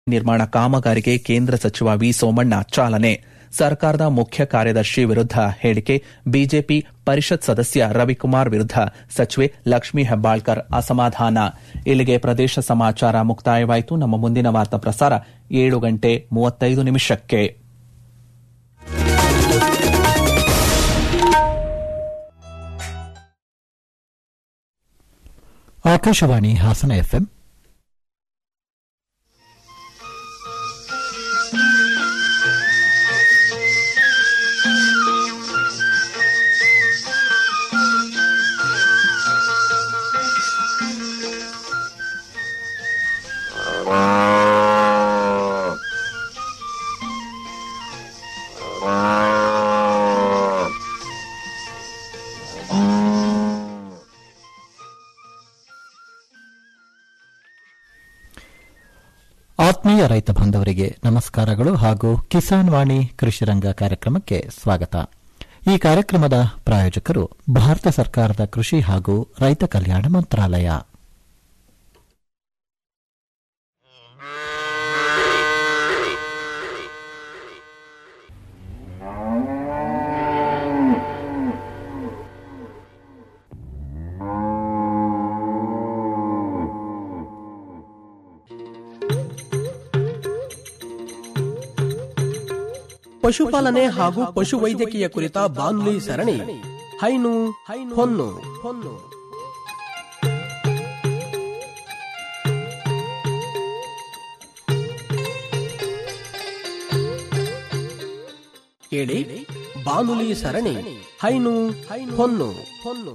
ನಿರ್ಮಾಣ ಕಾಮಗಾರಿಗೆ ಕೇಂದ್ರ ಸಚಿವ ವಿ ಸೋಮಣ್ಣ ಚಾಲನೆ ಸರ್ಕಾರದ ಮುಖ್ಯ ಕಾರ್ಯದರ್ಶಿ ವಿರುದ್ಧ ಹೇಳಿಕೆ ಬಿಜೆಪಿ ಪರಿಷತ್ ಸದಸ್ಯ ರವಿಕುಮಾರ್ ವಿರುದ್ಧ ಸಚಿವೆ ಲಕ್ಷ್ಮೀ ಹೆಬ್ಬಾಳ್ಕರ್ ಅಸಮಾಧಾನ ಇಲ್ಲಿಗೆ ಪ್ರದೇಶ ಸಮಾಚಾರ ಮುಕ್ತಾಯವಾಯಿತು ನಮ್ಮ ಮುಂದಿನ ವಾರ್ತಾ ಪ್ರಸಾರ ಏಳು ಗಂಟೆ ಮೂವತ್ತೈದು ನಿಮಿಷಕ್ಕೆ ಆಕಾಶವಾಣಿ ಹಾಸನ ಎಫ್ಎಂ ಆತ್ಮೀಯ ರೈತ ಬಾಂಧವರಿಗೆ ನಮಸ್ಕಾರಗಳು ಹಾಗೂ ಕಿಸಾನ್ ವಾಣಿ ಕೃಷಿರಂಗ ಕಾರ್ಯಕ್ರಮಕ್ಕೆ ಸ್ವಾಗತ ಈ ಕಾರ್ಯಕ್ರಮದ ಪ್ರಾಯೋಜಕರು ಭಾರತ ಸರ್ಕಾರದ ಕೃಷಿ ಹಾಗೂ ರೈತ ಕಲ್ಯಾಣ ಮಂತ್ರಾಲಯ ಪಶುಪಾಲನೆ ಹಾಗೂ ಪಶುವೈದ್ಯಕೀಯ ಕುರಿತ ಬಾನುಲಿ ಸರಣಿ ಹೈನು ಹೊನ್ನು ಹೊನ್ನು ಕೇಳಿ ಬಾನುಲಿ ಸರಣಿ ಹೈನು ಹೊನ್ನು ಹೊನ್ನು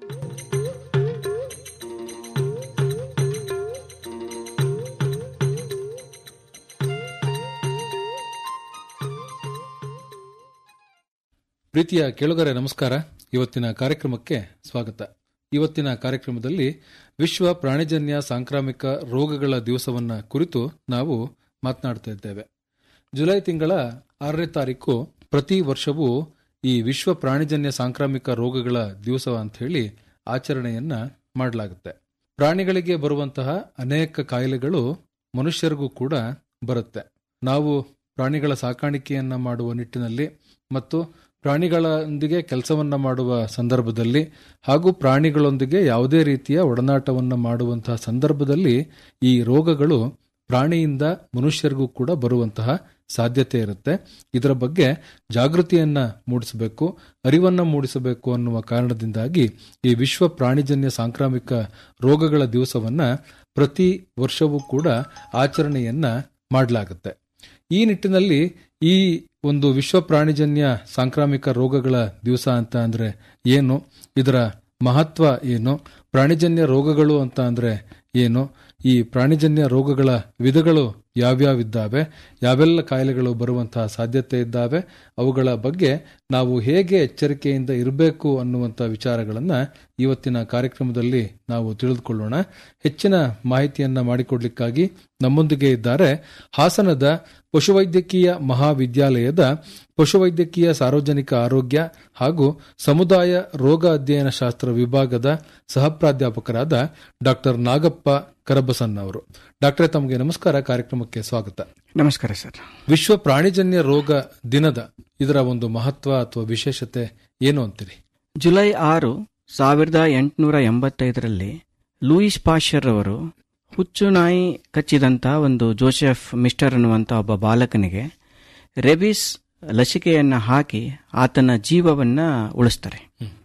ಪ್ರೀತಿಯ ಕೇಳುಗರೆ ನಮಸ್ಕಾರ ಇವತ್ತಿನ ಕಾರ್ಯಕ್ರಮಕ್ಕೆ ಸ್ವಾಗತ ಇವತ್ತಿನ ಕಾರ್ಯಕ್ರಮದಲ್ಲಿ ವಿಶ್ವ ಪ್ರಾಣಿಜನ್ಯ ಸಾಂಕ್ರಾಮಿಕ ರೋಗಗಳ ದಿವಸವನ್ನ ಕುರಿತು ನಾವು ಮಾತನಾಡ್ತಾ ಇದ್ದೇವೆ ಜುಲೈ ತಿಂಗಳ ಆರನೇ ತಾರೀಕು ಪ್ರತಿ ವರ್ಷವೂ ಈ ವಿಶ್ವ ಪ್ರಾಣಿಜನ್ಯ ಸಾಂಕ್ರಾಮಿಕ ರೋಗಗಳ ದಿವಸ ಅಂತ ಹೇಳಿ ಆಚರಣೆಯನ್ನ ಮಾಡಲಾಗುತ್ತೆ ಪ್ರಾಣಿಗಳಿಗೆ ಬರುವಂತಹ ಅನೇಕ ಕಾಯಿಲೆಗಳು ಮನುಷ್ಯರಿಗೂ ಕೂಡ ಬರುತ್ತೆ ನಾವು ಪ್ರಾಣಿಗಳ ಸಾಕಾಣಿಕೆಯನ್ನ ಮಾಡುವ ನಿಟ್ಟಿನಲ್ಲಿ ಮತ್ತು ಪ್ರಾಣಿಗಳೊಂದಿಗೆ ಕೆಲಸವನ್ನ ಮಾಡುವ ಸಂದರ್ಭದಲ್ಲಿ ಹಾಗೂ ಪ್ರಾಣಿಗಳೊಂದಿಗೆ ಯಾವುದೇ ರೀತಿಯ ಒಡನಾಟವನ್ನ ಮಾಡುವಂತಹ ಸಂದರ್ಭದಲ್ಲಿ ಈ ರೋಗಗಳು ಪ್ರಾಣಿಯಿಂದ ಮನುಷ್ಯರಿಗೂ ಕೂಡ ಬರುವಂತಹ ಸಾಧ್ಯತೆ ಇರುತ್ತೆ ಇದರ ಬಗ್ಗೆ ಜಾಗೃತಿಯನ್ನ ಮೂಡಿಸಬೇಕು ಅರಿವನ್ನ ಮೂಡಿಸಬೇಕು ಅನ್ನುವ ಕಾರಣದಿಂದಾಗಿ ಈ ವಿಶ್ವ ಪ್ರಾಣಿಜನ್ಯ ಸಾಂಕ್ರಾಮಿಕ ರೋಗಗಳ ದಿವಸವನ್ನ ಪ್ರತಿ ವರ್ಷವೂ ಕೂಡ ಆಚರಣೆಯನ್ನ ಮಾಡಲಾಗುತ್ತೆ ಈ ನಿಟ್ಟಿನಲ್ಲಿ ಈ ಒಂದು ವಿಶ್ವ ಪ್ರಾಣಿಜನ್ಯ ಸಾಂಕ್ರಾಮಿಕ ರೋಗಗಳ ದಿವಸ ಅಂತ ಅಂದ್ರೆ ಏನು ಇದರ ಮಹತ್ವ ಏನು ಪ್ರಾಣಿಜನ್ಯ ರೋಗಗಳು ಅಂತ ಅಂದ್ರೆ ಏನು ಈ ಪ್ರಾಣಿಜನ್ಯ ರೋಗಗಳ ವಿಧಗಳು ಯಾವ್ಯಾವಿದ್ದಾವೆ ಯಾವೆಲ್ಲ ಕಾಯಿಲೆಗಳು ಬರುವಂತಹ ಸಾಧ್ಯತೆ ಇದ್ದಾವೆ ಅವುಗಳ ಬಗ್ಗೆ ನಾವು ಹೇಗೆ ಎಚ್ಚರಿಕೆಯಿಂದ ಇರಬೇಕು ಅನ್ನುವಂಥ ವಿಚಾರಗಳನ್ನ ಇವತ್ತಿನ ಕಾರ್ಯಕ್ರಮದಲ್ಲಿ ನಾವು ತಿಳಿದುಕೊಳ್ಳೋಣ ಹೆಚ್ಚಿನ ಮಾಹಿತಿಯನ್ನ ಮಾಡಿಕೊಡ್ಲಿಕ್ಕಾಗಿ ನಮ್ಮೊಂದಿಗೆ ಇದ್ದಾರೆ ಹಾಸನದ ಪಶುವೈದ್ಯಕೀಯ ಮಹಾವಿದ್ಯಾಲಯದ ಪಶುವೈದ್ಯಕೀಯ ಸಾರ್ವಜನಿಕ ಆರೋಗ್ಯ ಹಾಗೂ ಸಮುದಾಯ ರೋಗ ಅಧ್ಯಯನ ಶಾಸ್ತ್ರ ವಿಭಾಗದ ಸಹಪ್ರಾಧ್ಯಾಪಕರಾದ ಡಾಕ್ಟರ್ ನಾಗಪ್ಪ ಕರಬಸನ್ ಅವರು ಡಾಕ್ಟರ್ ತಮಗೆ ನಮಸ್ಕಾರ ಕಾರ್ಯಕ್ರಮಕ್ಕೆ ಸ್ವಾಗತ ನಮಸ್ಕಾರ ಸರ್ ವಿಶ್ವ ಪ್ರಾಣಿಜನ್ಯ ರೋಗ ದಿನದ ಇದರ ಒಂದು ಮಹತ್ವ ಅಥವಾ ವಿಶೇಷತೆ ಏನು ಅಂತೀರಿ ಜುಲೈ ಆರು ಸಾವಿರದ ಎಂಟುನೂರ ಎಂಬತ್ತೈದರಲ್ಲಿ ಲೂಯಿಸ್ ಪಾಶ್ಚರ್ ಅವರು ಹುಚ್ಚು ನಾಯಿ ಕಚ್ಚಿದಂತ ಒಂದು ಜೋಸೆಫ್ ಮಿಸ್ಟರ್ ಅನ್ನುವಂಥ ಒಬ್ಬ ಬಾಲಕನಿಗೆ ರೆಬಿಸ್ ಲಸಿಕೆಯನ್ನ ಹಾಕಿ ಆತನ ಜೀವವನ್ನ ಉಳಿಸ್ತಾರೆ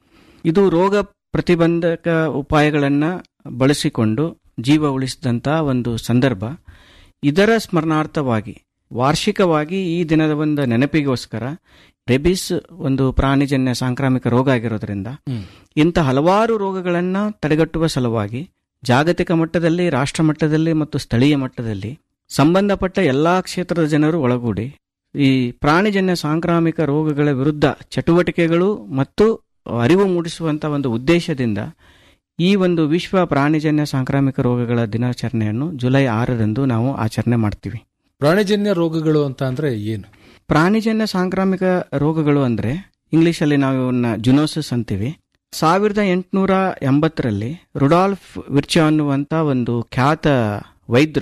ಇದು ರೋಗ ಪ್ರತಿಬಂಧಕ ಉಪಾಯಗಳನ್ನ ಬಳಸಿಕೊಂಡು ಜೀವ ಉಳಿಸಿದಂತ ಒಂದು ಸಂದರ್ಭ ಇದರ ಸ್ಮರಣಾರ್ಥವಾಗಿ ವಾರ್ಷಿಕವಾಗಿ ಈ ದಿನದ ಒಂದು ನೆನಪಿಗೋಸ್ಕರ ರೆಬಿಸ್ ಒಂದು ಪ್ರಾಣಿಜನ್ಯ ಸಾಂಕ್ರಾಮಿಕ ರೋಗ ಆಗಿರೋದ್ರಿಂದ ಇಂಥ ಹಲವಾರು ರೋಗಗಳನ್ನ ತಡೆಗಟ್ಟುವ ಸಲುವಾಗಿ ಜಾಗತಿಕ ಮಟ್ಟದಲ್ಲಿ ರಾಷ್ಟ್ರ ಮಟ್ಟದಲ್ಲಿ ಮತ್ತು ಸ್ಥಳೀಯ ಮಟ್ಟದಲ್ಲಿ ಸಂಬಂಧಪಟ್ಟ ಎಲ್ಲಾ ಕ್ಷೇತ್ರದ ಜನರು ಒಳಗೂಡಿ ಈ ಪ್ರಾಣಿಜನ್ಯ ಸಾಂಕ್ರಾಮಿಕ ರೋಗಗಳ ವಿರುದ್ಧ ಚಟುವಟಿಕೆಗಳು ಮತ್ತು ಅರಿವು ಮೂಡಿಸುವಂತ ಒಂದು ಉದ್ದೇಶದಿಂದ ಈ ಒಂದು ವಿಶ್ವ ಪ್ರಾಣಿಜನ್ಯ ಸಾಂಕ್ರಾಮಿಕ ರೋಗಗಳ ದಿನಾಚರಣೆಯನ್ನು ಜುಲೈ ಆರರಂದು ನಾವು ಆಚರಣೆ ಮಾಡ್ತೀವಿ ಪ್ರಾಣಿಜನ್ಯ ರೋಗಗಳು ಅಂತ ಅಂದ್ರೆ ಏನು ಪ್ರಾಣಿಜನ್ಯ ಸಾಂಕ್ರಾಮಿಕ ರೋಗಗಳು ಅಂದ್ರೆ ಇಂಗ್ಲಿಷಲ್ಲಿ ನಾವು ಇವನ್ನ ಜುನೋಸಿಸ್ ಅಂತೀವಿ ಸಾವಿರದ ಎಂಟುನೂರ ಎಂಬತ್ತರಲ್ಲಿ ರುಡಾಲ್ಫ್ ವಿರ್ಚ ಅನ್ನುವಂತ ಒಂದು ಖ್ಯಾತ ವೈದ್ಯರು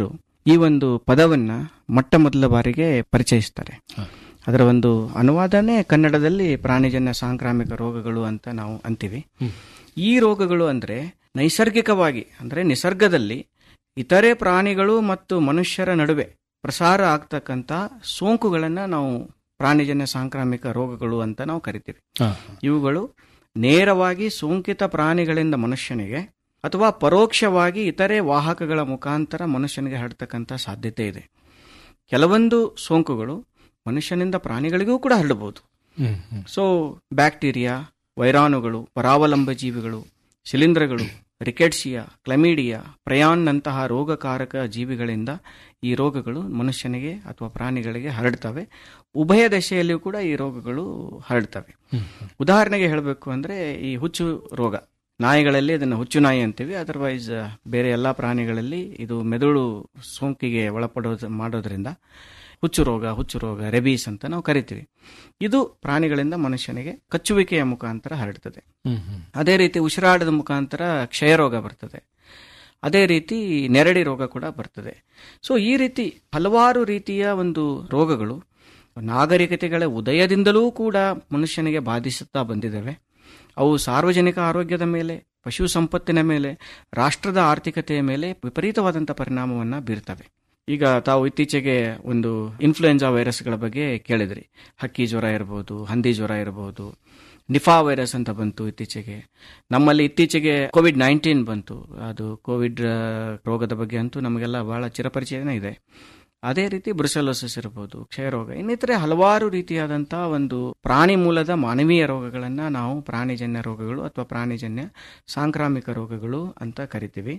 ಈ ಒಂದು ಪದವನ್ನ ಮೊಟ್ಟ ಮೊದಲ ಬಾರಿಗೆ ಪರಿಚಯಿಸ್ತಾರೆ ಹ. ಅದರ ಒಂದು ಅನುವಾದನೇ ಕನ್ನಡದಲ್ಲಿ ಪ್ರಾಣಿಜನ್ಯ ಸಾಂಕ್ರಾಮಿಕ ರೋಗಗಳು ಅಂತ ನಾವು ಅಂತೀವಿ ಹ್ಮ್. ಈ ರೋಗಗಳು ಅಂದ್ರೆ ನೈಸರ್ಗಿಕವಾಗಿ ಅಂದ್ರೆ ನಿಸರ್ಗದಲ್ಲಿ ಇತರೆ ಪ್ರಾಣಿಗಳು ಮತ್ತು ಮನುಷ್ಯರ ನಡುವೆ ಪ್ರಸಾರ ಆಗ್ತಕ್ಕಂಥ ಸೋಂಕುಗಳನ್ನ ನಾವು ಪ್ರಾಣಿಜನ್ಯ ಸಾಂಕ್ರಾಮಿಕ ರೋಗಗಳು ಅಂತ ನಾವು ಕರಿತೀವಿ ಹಾ, ಇವುಗಳು ನೇರವಾಗಿ ಸೋಂಕಿತ ಪ್ರಾಣಿಗಳಿಂದ ಮನುಷ್ಯನಿಗೆ ಅಥವಾ ಪರೋಕ್ಷವಾಗಿ ಇತರೆ ವಾಹಕಗಳ ಮುಖಾಂತರ ಮನುಷ್ಯನಿಗೆ ಹರಡ್ತಕ್ಕಂಥ ಸಾಧ್ಯತೆ ಇದೆ ಕೆಲವೊಂದು ಸೋಂಕುಗಳು ಮನುಷ್ಯನಿಂದ ಪ್ರಾಣಿಗಳಿಗೂ ಕೂಡ ಹರಡಬಹುದು ಹ್ಮ್, ಹ್ಮ್. ಸೊ ಬ್ಯಾಕ್ಟೀರಿಯಾ ವೈರಾಣುಗಳು ಪರಾವಲಂಬ ಜೀವಿಗಳು ಶಿಲೀಂಧ್ರಗಳು ರಿಕೆಟ್ಸಿಯಾ ಕ್ಲಮೀಡಿಯಾ ಪ್ರಯಾನ್ನಂತಹ ರೋಗಕಾರಕ ಜೀವಿಗಳಿಂದ ಈ ರೋಗಗಳು ಮನುಷ್ಯನಿಗೆ ಅಥವಾ ಪ್ರಾಣಿಗಳಿಗೆ ಹರಡ್ತವೆ ಉಭಯ ದಶೆಯಲ್ಲಿಯೂ ಕೂಡ ಈ ರೋಗಗಳು ಹರಡ್ತವೆ ಉದಾಹರಣೆಗೆ ಹೇಳಬೇಕು ಅಂದ್ರೆ ಈ ಹುಚ್ಚು ರೋಗ ನಾಯಿಗಳಲ್ಲಿ ಇದನ್ನು ಹುಚ್ಚು ನಾಯಿ ಅಂತೀವಿ ಅದರ್ವೈಸ್ ಬೇರೆ ಎಲ್ಲ ಪ್ರಾಣಿಗಳಲ್ಲಿ ಇದು ಮೆದುಳು ಸೋಂಕಿಗೆ ಒಳಪಡೋದು ಮಾಡೋದ್ರಿಂದ ಹುಚ್ಚು ರೋಗ ಹುಚ್ಚು ರೋಗ ರೆಬೀಸ್ ಅಂತ ನಾವು ಕರಿತೀವಿ ಇದು ಪ್ರಾಣಿಗಳಿಂದ ಮನುಷ್ಯನಿಗೆ ಕಚ್ಚುವಿಕೆಯ ಮುಖಾಂತರ ಹರಡ್ತದೆ ಹ್ಮ್, ಹ್ಮ್. ಅದೇ ರೀತಿ ಉಸಿರಾಟದ ಮುಖಾಂತರ ಕ್ಷಯರೋಗ ಬರ್ತದೆ ಅದೇ ರೀತಿ ನೆರಡಿ ರೋಗ ಕೂಡ ಬರ್ತದೆ ಸೊ ಈ ರೀತಿ ಹಲವಾರು ರೀತಿಯ ಒಂದು ರೋಗಗಳು ನಾಗರಿಕತೆಗಳ ಉದಯದಿಂದಲೂ ಕೂಡ ಮನುಷ್ಯನಿಗೆ ಬಾಧಿಸುತ್ತಾ ಬಂದಿದ್ದಾವೆ ಅವು ಸಾರ್ವಜನಿಕ ಆರೋಗ್ಯದ ಮೇಲೆ ಪಶು ಸಂಪತ್ತಿನ ಮೇಲೆ ರಾಷ್ಟ್ರದ ಆರ್ಥಿಕತೆಯ ಮೇಲೆ ವಿಪರೀತವಾದಂಥ ಪರಿಣಾಮವನ್ನು ಬೀರ್ತವೆ ಈಗ ತಾವು ಇತ್ತೀಚೆಗೆ ಒಂದು ಇನ್ಫ್ಲುಯೆನ್ಸಾ ವೈರಸ್ಗಳ ಬಗ್ಗೆ ಕೇಳಿದ್ರಿ ಹಕ್ಕಿ ಜ್ವರ ಇರಬಹುದು ಹಂದಿ ಜ್ವರ ಇರಬಹುದು ನಿಫಾ ವೈರಸ್ ಅಂತ ಬಂತು ಇತ್ತೀಚೆಗೆ ನಮ್ಮಲ್ಲಿ ಇತ್ತೀಚೆಗೆ ಕೋವಿಡ್ ನೈನ್ಟೀನ್ ಬಂತು ಅದು ಕೋವಿಡ್ ಆ, ರೋಗದ ಬಗ್ಗೆ ಅಂತೂ ನಮಗೆಲ್ಲ ಬಹಳ ಚಿರಪರಿಚಯನೇ ಇದೆ ಅದೇ ರೀತಿ ಬ್ರುಸೆಲೋಸಿಸ್ ಇರಬಹುದು ಕ್ಷಯರೋಗ ಇನ್ನಿತರೆ ಹಲವಾರು ರೀತಿಯಾದಂತಹ ಒಂದು ಪ್ರಾಣಿ ಮೂಲದ ಮಾನವೀಯ ರೋಗಗಳನ್ನ ನಾವು ಪ್ರಾಣಿಜನ್ಯ ರೋಗಗಳು ಅಥವಾ ಪ್ರಾಣಿಜನ್ಯ ಸಾಂಕ್ರಾಮಿಕ ರೋಗಗಳು ಅಂತ ಕರಿತೀವಿ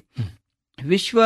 ವಿಶ್ವ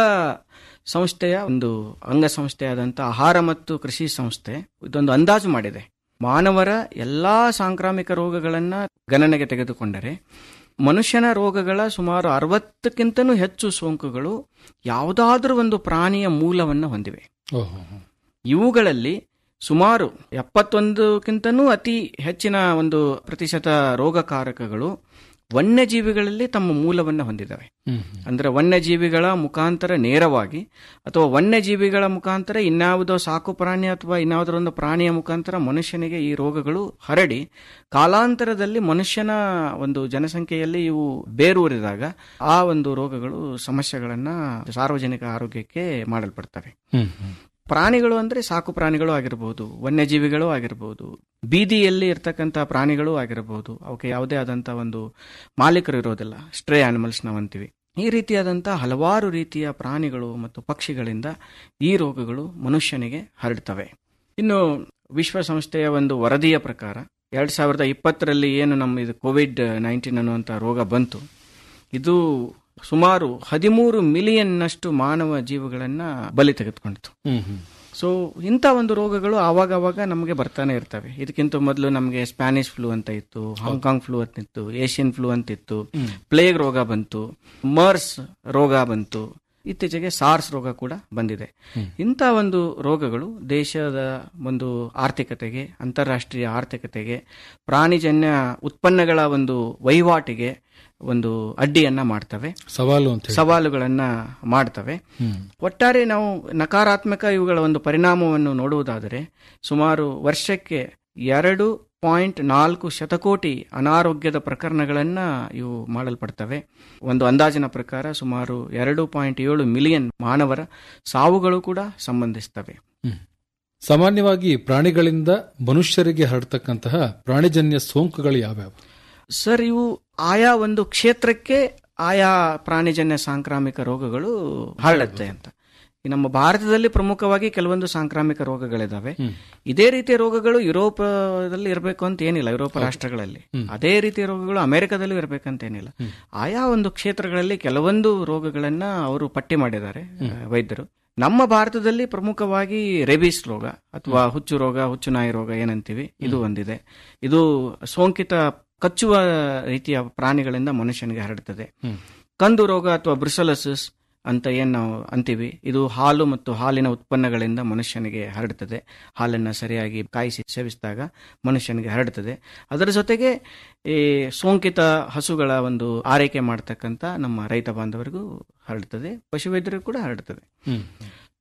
ಸಂಸ್ಥೆಯ ಒಂದು ಅಂಗಸಂಸ್ಥೆಯಾದಂಥ ಆಹಾರ ಮತ್ತು ಕೃಷಿ ಸಂಸ್ಥೆ ಇದೊಂದು ಅಂದಾಜು ಮಾಡಿದೆ ಮಾನವರ ಎಲ್ಲಾ ಸಾಂಕ್ರಾಮಿಕ ರೋಗಗಳನ್ನ ಗಣನೆಗೆ ತೆಗೆದುಕೊಂಡರೆ ಮನುಷ್ಯನ ರೋಗಗಳ ಸುಮಾರು ಅರವತ್ತಕ್ಕಿಂತನೂ ಹೆಚ್ಚು ಸೋಂಕುಗಳು ಯಾವುದಾದ್ರೂ ಒಂದು ಪ್ರಾಣಿಯ ಮೂಲವನ್ನು ಹೊಂದಿವೆ ಓಹೋ ಹೋ. ಇವುಗಳಲ್ಲಿ ಸುಮಾರು ಎಪ್ಪತ್ತೊಂದಕ್ಕಿಂತನೂ ಅತಿ ಹೆಚ್ಚಿನ ಒಂದು ಪ್ರತಿಶತ ರೋಗಕಾರಕಗಳು ವನ್ಯಜೀವಿಗಳಲ್ಲಿ ತಮ್ಮ ಮೂಲವನ್ನು ಹೊಂದಿದ್ದಾವೆ ಹ್ಮ್, ಹ್ಮ್. ಅಂದ್ರೆ ವನ್ಯಜೀವಿಗಳ ಮುಖಾಂತರ ನೇರವಾಗಿ ಅಥವಾ ವನ್ಯಜೀವಿಗಳ ಮುಖಾಂತರ ಇನ್ಯಾವುದೋ ಸಾಕು ಪ್ರಾಣಿ ಅಥವಾ ಇನ್ಯಾವುದೋ ಒಂದು ಪ್ರಾಣಿಯ ಮುಖಾಂತರ ಮನುಷ್ಯನಿಗೆ ಈ ರೋಗಗಳು ಹರಡಿ ಕಾಲಾಂತರದಲ್ಲಿ ಮನುಷ್ಯನ ಒಂದು ಜನಸಂಖ್ಯೆಯಲ್ಲಿ ಇವು ಬೇರೂರಿದಾಗ ಆ ಒಂದು ರೋಗಗಳು ಸಮಸ್ಯೆಗಳನ್ನ ಸಾರ್ವಜನಿಕ ಆರೋಗ್ಯಕ್ಕೆ ಮಾಡಲ್ಪಡ್ತವೆ ಹ್ಮ್, ಹ್ಮ್. ಪ್ರಾಣಿಗಳು ಅಂದ್ರೆ ಸಾಕು ಪ್ರಾಣಿಗಳು ಆಗಿರಬಹುದು ವನ್ಯಜೀವಿಗಳು ಆಗಿರಬಹುದು ಬೀದಿಯಲ್ಲಿ ಇರ್ತಕ್ಕಂಥ ಪ್ರಾಣಿಗಳು ಆಗಿರಬಹುದು ಅವಕ್ಕೆ ಯಾವುದೇ ಆದಂತಹ ಒಂದು ಮಾಲೀಕರು ಇರೋದಿಲ್ಲ ಸ್ಟ್ರೇ ಆನಿಮಲ್ಸ್ ನಾವು ಅಂತೀವಿ ಈ ರೀತಿಯಾದಂತಹ ಹಲವಾರು ರೀತಿಯ ಪ್ರಾಣಿಗಳು ಮತ್ತು ಪಕ್ಷಿಗಳಿಂದ ಈ ರೋಗಗಳು ಮನುಷ್ಯನಿಗೆ ಹರಡ್ತವೆ ಇನ್ನು ವಿಶ್ವಸಂಸ್ಥೆಯ ಒಂದು ವರದಿಯ ಪ್ರಕಾರ ಎರಡ್ ಸಾವಿರದ ಇಪ್ಪತ್ತರಲ್ಲಿ ಏನು ನಮ್ಮ ಇದು ಕೋವಿಡ್ ನೈನ್ಟೀನ್ ಅನ್ನುವಂಥ ರೋಗ ಬಂತು ಇದು ಸುಮಾರು ಹದಿಮೂರು ಮಿಲಿಯನ್ನಷ್ಟು ಮಾನವ ಜೀವಗಳನ್ನ ಬಲಿ ತೆಗೆದುಕೊಂಡಿತು ಹ್ಮ್, ಹ್ಮ್. ಸೊ ಇಂಥ ಒಂದು ರೋಗಗಳು ಆವಾಗ ಆವಾಗ ನಮಗೆ ಬರ್ತಾನೆ ಇರ್ತವೆ ಇದಕ್ಕಿಂತ ಮೊದಲು ನಮಗೆ ಸ್ಪ್ಯಾನಿಷ್ ಫ್ಲೂ ಅಂತ ಇತ್ತು ಹಾಂಗ್ಕಾಂಗ್ ಫ್ಲೂ ಅಂತ ಇತ್ತು ಏಷ್ಯನ್ ಫ್ಲೂ ಅಂತ ಇತ್ತು ಪ್ಲೇಗ್ ರೋಗ ಬಂತು ಮರ್ಸ್ ರೋಗ ಬಂತು ಇತ್ತೀಚೆಗೆ ಸಾರ್ಸ್ ರೋಗ ಕೂಡ ಬಂದಿದೆ ಇಂಥ ಒಂದು ರೋಗಗಳು ದೇಶದ ಒಂದು ಆರ್ಥಿಕತೆಗೆ ಅಂತಾರಾಷ್ಟ್ರೀಯ ಆರ್ಥಿಕತೆಗೆ ಪ್ರಾಣಿಜನ್ಯ ಉತ್ಪನ್ನಗಳ ಒಂದು ವಹಿವಾಟಿಗೆ ಒಂದು ಅಡ್ಡಿಯನ್ನ ಮಾಡ್ತವೆ ಸವಾಲು ಅಂತ ಹೇಳಿ ಸವಾಲುಗಳನ್ನ ಮಾಡ್ತವೆ ಹ್ಮ್. ಒಟ್ಟಾರೆ ನಾವು ನಕಾರಾತ್ಮಕ ಇವುಗಳ ಒಂದು ಪರಿಣಾಮವನ್ನು ನೋಡುವುದಾದರೆ ಸುಮಾರು ವರ್ಷಕ್ಕೆ ಎರಡು ಪಾಯಿಂಟ್ ನಾಲ್ಕು ಶತಕೋಟಿ ಅನಾರೋಗ್ಯದ ಪ್ರಕರಣಗಳನ್ನ ಇವು ಮಾಡಲ್ಪಡ್ತವೆ ಒಂದು ಅಂದಾಜಿನ ಪ್ರಕಾರ ಸುಮಾರು ಎರಡು ಪಾಯಿಂಟ್ ಏಳು ಮಿಲಿಯನ್ ಮಾನವರ ಸಾವುಗಳು ಕೂಡ ಸಂಬಂಧಿಸ್ತವೆ ಹ್ಮ್. ಸಾಮಾನ್ಯವಾಗಿ ಪ್ರಾಣಿಗಳಿಂದ ಮನುಷ್ಯರಿಗೆ ಹರಡ್ತಕ್ಕಂತಹ ಪ್ರಾಣಿಜನ್ಯ ಸೋಂಕುಗಳು ಯಾವ್ಯಾವು ಸರ್ ಇವು ಆಯಾ ಒಂದು ಕ್ಷೇತ್ರಕ್ಕೆ ಆಯಾ ಪ್ರಾಣಿಜನ್ಯ ಸಾಂಕ್ರಾಮಿಕ ರೋಗಗಳು ಹರಡುತ್ತೆ ಅಂತ ಈ ನಮ್ಮ ಭಾರತದಲ್ಲಿ ಪ್ರಮುಖವಾಗಿ ಕೆಲವೊಂದು ಸಾಂಕ್ರಾಮಿಕ ರೋಗಗಳಿದಾವೆ ಇದೇ ರೀತಿಯ ರೋಗಗಳು ಯುರೋಪದಲ್ಲಿ ಇರಬೇಕು ಅಂತ ಏನಿಲ್ಲ ಯುರೋಪ ರಾಷ್ಟ್ರಗಳಲ್ಲಿ ಅದೇ ರೀತಿಯ ರೋಗಗಳು ಅಮೆರಿಕದಲ್ಲೂ ಇರಬೇಕಂತ ಏನಿಲ್ಲ ಆಯಾ ಒಂದು ಕ್ಷೇತ್ರಗಳಲ್ಲಿ ಕೆಲವೊಂದು ರೋಗಗಳನ್ನ ಅವರು ಪಟ್ಟಿ ಮಾಡಿದ್ದಾರೆ ಆ, ವೈದ್ಯರು ನಮ್ಮ ಭಾರತದಲ್ಲಿ ಪ್ರಮುಖವಾಗಿ ರೆಬಿಸ್ ರೋಗ ಅಥವಾ ಹುಚ್ಚು ರೋಗ ಹುಚ್ಚು ನಾಯಿ ರೋಗ ಏನಂತೀವಿ ಇದು ಒಂದಿದೆ ಇದು ಸೋಂಕಿತ ಕಚ್ಚುವ ರೀತಿಯ ಪ್ರಾಣಿಗಳಿಂದ ಮನುಷ್ಯನಿಗೆ ಹರಡುತ್ತದೆ ಕಂದು ರೋಗ ಅಥವಾ ಬ್ರುಸಲಸಿಸ್ ಅಂತ ಏನ್ ನಾವು ಅಂತೀವಿ ಇದು ಹಾಲು ಮತ್ತು ಹಾಲಿನ ಉತ್ಪನ್ನಗಳಿಂದ ಮನುಷ್ಯನಿಗೆ ಹರಡುತ್ತದೆ ಹಾಲನ್ನು ಸರಿಯಾಗಿ ಕಾಯಿಸಿ ಸೇವಿಸಿದಾಗ ಮನುಷ್ಯನಿಗೆ ಹರಡುತ್ತದೆ ಅದರ ಜೊತೆಗೆ ಈ ಸೋಂಕಿತ ಹಸುಗಳ ಒಂದು ಆರೈಕೆ ಮಾಡ್ತಕ್ಕಂಥ ನಮ್ಮ ರೈತ ಬಾಂಧವರಿಗೂ ಹರಡುತ್ತದೆ ಪಶುವೈದ್ಯರಿಗೂ ಕೂಡ ಹರಡುತ್ತದೆ